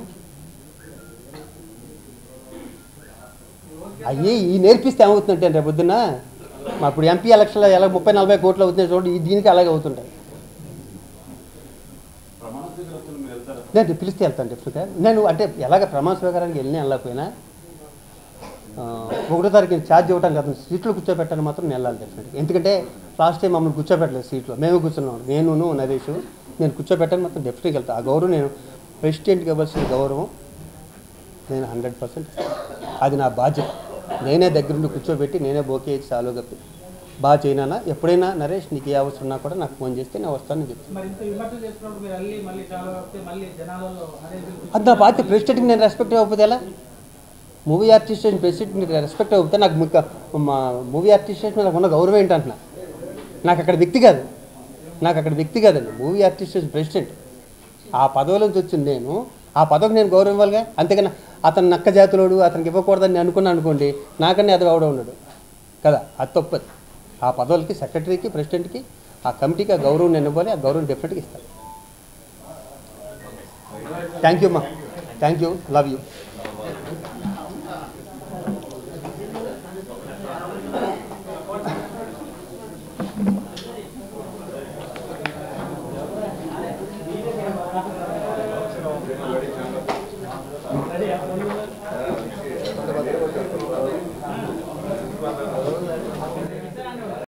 S1: అయ్యి ఈ నేర్పిస్తే ఏమవుతుందంటే రేపు పొద్దున్న మా ఇప్పుడు ఎంపీ ఎలక్షన్లో ఎలా ముప్పై నలభై కోట్లు అవుతున్నాయి చూడండి ఈ దీనికి అలాగే అవుతుంటాయి
S5: ప్రమాణ స్వీకారోత్సవం మీరు వెళ్తారా
S1: నేను పిలిస్తే వెళ్తాను డెఫినెట్గా నేను అంటే ఎలాగ ప్రమాణ స్వీకారానికి వెళ్ళినా వెళ్ళకపోయినా ఆ, ఒకటో తారీఖు ఛార్జ్ ఇవ్వటం కాదు సీట్లో కూర్చోబెట్టాలని మాత్రం నేను వెళ్ళాలి డెఫినెట్గా ఎందుకంటే లాస్ట్ టైం మమ్మల్ని కూర్చోబెట్టలేదు సీట్లో మేమే కూర్చున్నాం నేను నరేష్ నేను కూర్చోబెట్టాను మాత్రం డెఫినెట్గా వెళ్తాను ఆ గౌరవం నేను ప్రెసిడెంట్కి ఇవ్వాల్సిన గౌరవం నేను హండ్రెడ్ పర్సెంట్ అది నా బాధ్యత నేనే దగ్గరుండి కూర్చోబెట్టి నేనే బోకే ఇచ్చి చాలు కప్పి బాగా చేయనా ఎప్పుడైనా నరేష్ నీకు ఏ అవసరం ఉన్నా కూడా నాకు ఫోన్ చేస్తే నేను వస్తానని చెప్తాను
S2: మరి ఇంత విమర్శలు చేస్తున్నప్పుడు మీరు వెళ్ళి మళ్ళీ చాలా వస్తే మళ్ళీ జనాలలో అదే
S1: అది నా బాధ్యత ప్రెసిడెంట్కి నేను రెస్పెక్ట్ ఇవ్వకపోతే ఎలా మూవీ ఆర్టిస్టేషన్ ప్రెసిడెంట్కి రెస్పెక్ట్ ఇవ్వకపోతే నాకు ముక్క మా మూవీ ఆర్టిస్టేషన్ నాకు ఉన్న గౌరవం ఏంటంటున్నా నాకు అక్కడ వ్యక్తి కాదు నాకు అక్కడ వ్యక్తి కాదండి మూవీ ఆర్టిస్టేషన్ ప్రెసిడెంట్ ఆ పదవి నుంచి వచ్చింది నేను ఆ పదవికి నేను గౌరవం ఇవ్వాలిగా అంతేగాని అతను నక్క జాతులోడు అతనికి ఇవ్వకూడదని నేను అనుకున్నా అనుకోండి నాకన్నా అది ఎవడో ఉన్నాడు కదా అది తప్పదు ఆ పదవులకి సెక్రటరీకి ప్రెసిడెంట్కి ఆ కమిటీకి ఆ గౌరవం నేను ఇవ్వాలి ఆ గౌరవం డెఫినెట్గా ఇస్తాను థ్యాంక్ యూ అమ్మా థ్యాంక్ యూ లవ్ యూ